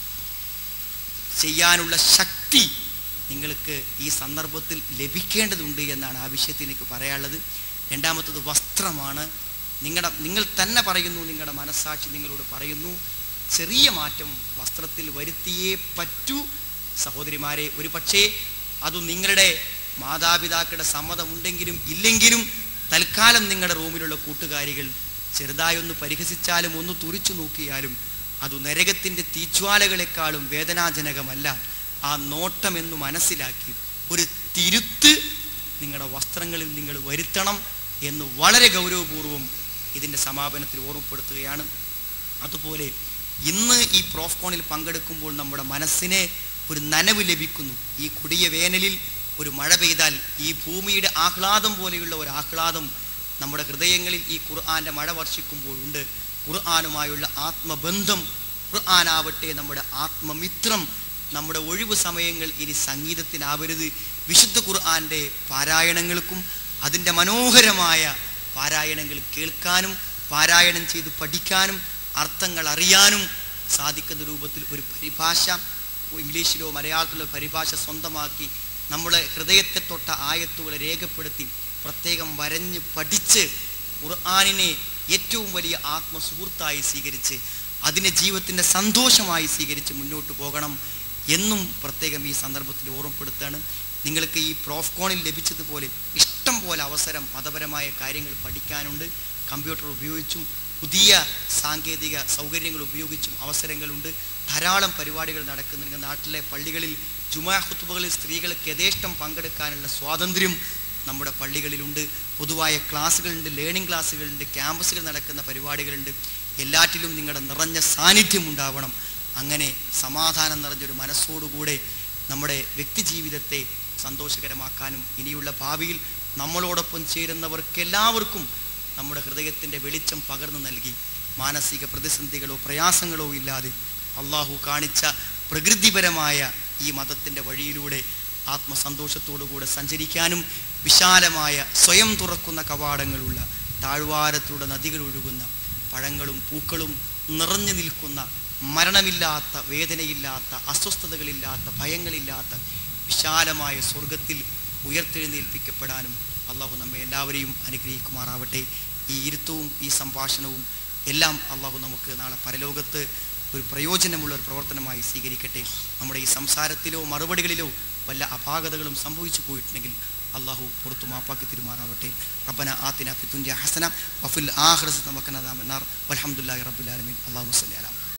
ചെയ്യാനുള്ള ശക്തി നിങ്ങൾക്ക് ഈ സന്ദർഭത്തിൽ ലഭിക്കേണ്ടതുണ്ട് എന്നാണ് ആ വിഷയത്തിൽ എനിക്ക് പറയാനുള്ളത് രണ്ടാമത്തത് വസ്ത്രമാണ് നിങ്ങളുടെ നിങ്ങൾ തന്നെ പറയുന്നു നിങ്ങളുടെ മനസ്സാക്ഷി നിങ്ങളോട് പറയുന്നു ചെറിയ മാറ്റം വസ്ത്രത്തിൽ വരുത്തിയേ പറ്റൂ സഹോദരിമാരെ ഒരു പക്ഷേ അത് നിങ്ങളുടെ മാതാപിതാക്കളുടെ സമ്മതമുണ്ടെങ്കിലും ഇല്ലെങ്കിലും തൽക്കാലം നിങ്ങളുടെ റൂമിലുള്ള കൂട്ടുകാരികൾ ചെറുതായി ഒന്ന് പരിഹസിച്ചാലും ഒന്ന് തുറിച്ചു നോക്കിയാലും അത് നരകത്തിൻ്റെ തീജ്വാലകളെക്കാളും വേദനാജനകമല്ല ആ നോട്ടമെന്ന് മനസ്സിലാക്കി ഒരു തിരുത്ത് നിങ്ങളുടെ വസ്ത്രങ്ങളിൽ നിങ്ങൾ വരുത്തണം എന്ന് വളരെ ഗൗരവപൂർവ്വം ഇതിൻ്റെ സമാപനത്തിൽ ഓർമ്മപ്പെടുത്തുകയാണ് അതുപോലെ ഇന്ന് ഈ പ്രോഫ്കോണിൽ പങ്കെടുക്കുമ്പോൾ നമ്മുടെ മനസ്സിനെ ഒരു നനവ് ലഭിക്കുന്നു ഈ കൊടിയ വേനലിൽ ഒരു മഴ പെയ്താൽ ഈ ഭൂമിയുടെ ആഹ്ലാദം പോലെയുള്ള ഒരു ആഹ്ലാദം നമ്മുടെ ഹൃദയങ്ങളിൽ ഈ ഖുർആാൻ്റെ മഴ വർഷിക്കുമ്പോഴുണ്ട് ഖുർആാനുമായുള്ള ആത്മബന്ധം ഖുർആാനാവട്ടെ നമ്മുടെ ആത്മമിത്രം നമ്മുടെ ഒഴിവ് സമയങ്ങൾ ഇനി സംഗീതത്തിനാവരുത് വിശുദ്ധ ഖുർആാൻ്റെ പാരായണങ്ങൾക്കും അതിൻ്റെ മനോഹരമായ പാരായണങ്ങൾ കേൾക്കാനും പാരായണം ചെയ്ത് പഠിക്കാനും അർത്ഥങ്ങൾ അറിയാനും സാധിക്കുന്ന രൂപത്തിൽ ഒരു പരിഭാഷ ഇംഗ്ലീഷിലോ മലയാളത്തിലോ പരിഭാഷ സ്വന്തമാക്കി നമ്മുടെ ഹൃദയത്തെ തൊട്ട ആയത്തുകളെ രേഖപ്പെടുത്തി പ്രത്യേകം വരഞ്ഞ് പഠിച്ച് ഖുർആാനിനെ ഏറ്റവും വലിയ ആത്മസുഹൃത്തായി സ്വീകരിച്ച് അതിനെ ജീവിതത്തിൻ്റെ സന്തോഷമായി സ്വീകരിച്ച് മുന്നോട്ട് പോകണം എന്നും പ്രത്യേകം ഈ സന്ദർഭത്തിൽ ഓർമ്മപ്പെടുത്താണ് നിങ്ങൾക്ക് ഈ പ്രോഫ്കോണിൽ ലഭിച്ചതുപോലെ ഇഷ്ടം പോലെ അവസരം മതപരമായ കാര്യങ്ങൾ പഠിക്കാനുണ്ട് കമ്പ്യൂട്ടർ ഉപയോഗിച്ചും പുതിയ സാങ്കേതിക സൗകര്യങ്ങൾ ഉപയോഗിച്ചും അവസരങ്ങളുണ്ട് ധാരാളം പരിപാടികൾ നടക്കുന്നുണ്ട് നാട്ടിലെ പള്ളികളിൽ ജുമാ ഹുത്തുബകളിൽ സ്ത്രീകൾക്ക് യഥേഷ്ടം പങ്കെടുക്കാനുള്ള സ്വാതന്ത്ര്യം നമ്മുടെ പള്ളികളിലുണ്ട് പൊതുവായ ക്ലാസ്സുകളുണ്ട് ലേണിംഗ് ക്ലാസ്സുകളുണ്ട് ക്യാമ്പസുകൾ നടക്കുന്ന പരിപാടികളുണ്ട് എല്ലാറ്റിലും നിങ്ങളുടെ നിറഞ്ഞ സാന്നിധ്യം ഉണ്ടാവണം അങ്ങനെ സമാധാനം നിറഞ്ഞൊരു മനസ്സോടുകൂടെ നമ്മുടെ വ്യക്തിജീവിതത്തെ സന്തോഷകരമാക്കാനും ഇനിയുള്ള ഭാവിയിൽ നമ്മളോടൊപ്പം ചേരുന്നവർക്കെല്ലാവർക്കും നമ്മുടെ ഹൃദയത്തിൻ്റെ വെളിച്ചം പകർന്നു നൽകി മാനസിക പ്രതിസന്ധികളോ പ്രയാസങ്ങളോ ഇല്ലാതെ അള്ളാഹു കാണിച്ച പ്രകൃതിപരമായ ഈ മതത്തിൻ്റെ വഴിയിലൂടെ ആത്മസന്തോഷത്തോടുകൂടെ സഞ്ചരിക്കാനും വിശാലമായ സ്വയം തുറക്കുന്ന കവാടങ്ങളുള്ള താഴ്വാരത്തിലൂടെ നദികൾ ഒഴുകുന്ന പഴങ്ങളും പൂക്കളും നിറഞ്ഞു നിൽക്കുന്ന മരണമില്ലാത്ത വേദനയില്ലാത്ത അസ്വസ്ഥതകളില്ലാത്ത ഭയങ്ങളില്ലാത്ത വിശാലമായ സ്വർഗത്തിൽ ഉയർത്തെഴുന്നേൽപ്പിക്കപ്പെടാനും അള്ളാഹു നമ്മെ എല്ലാവരെയും അനുഗ്രഹിക്കുമാറാവട്ടെ ഈ ഇരുത്തവും ഈ സംഭാഷണവും എല്ലാം അള്ളാഹു നമുക്ക് നാളെ പരലോകത്ത് ഒരു പ്രയോജനമുള്ള ഒരു പ്രവർത്തനമായി സ്വീകരിക്കട്ടെ നമ്മുടെ ഈ സംസാരത്തിലോ മറുപടികളിലോ വല്ല അപാകതകളും സംഭവിച്ചു പോയിട്ടുണ്ടെങ്കിൽ അള്ളാഹു പുറത്തു മാപ്പാക്കി തിരുമാറാവട്ടെ റബ്ബന ആത്തിന ഫിത്തുൻയ ഹസന വഫിൽ ആഖിറതി തമക്കന ദാമന്നാർ വൽഹംദുലില്ലാഹി റബ്ബിൽ ആലമീൻ അല്ലാഹു സ്വല്ലി അലാ മുഹമ്മദ്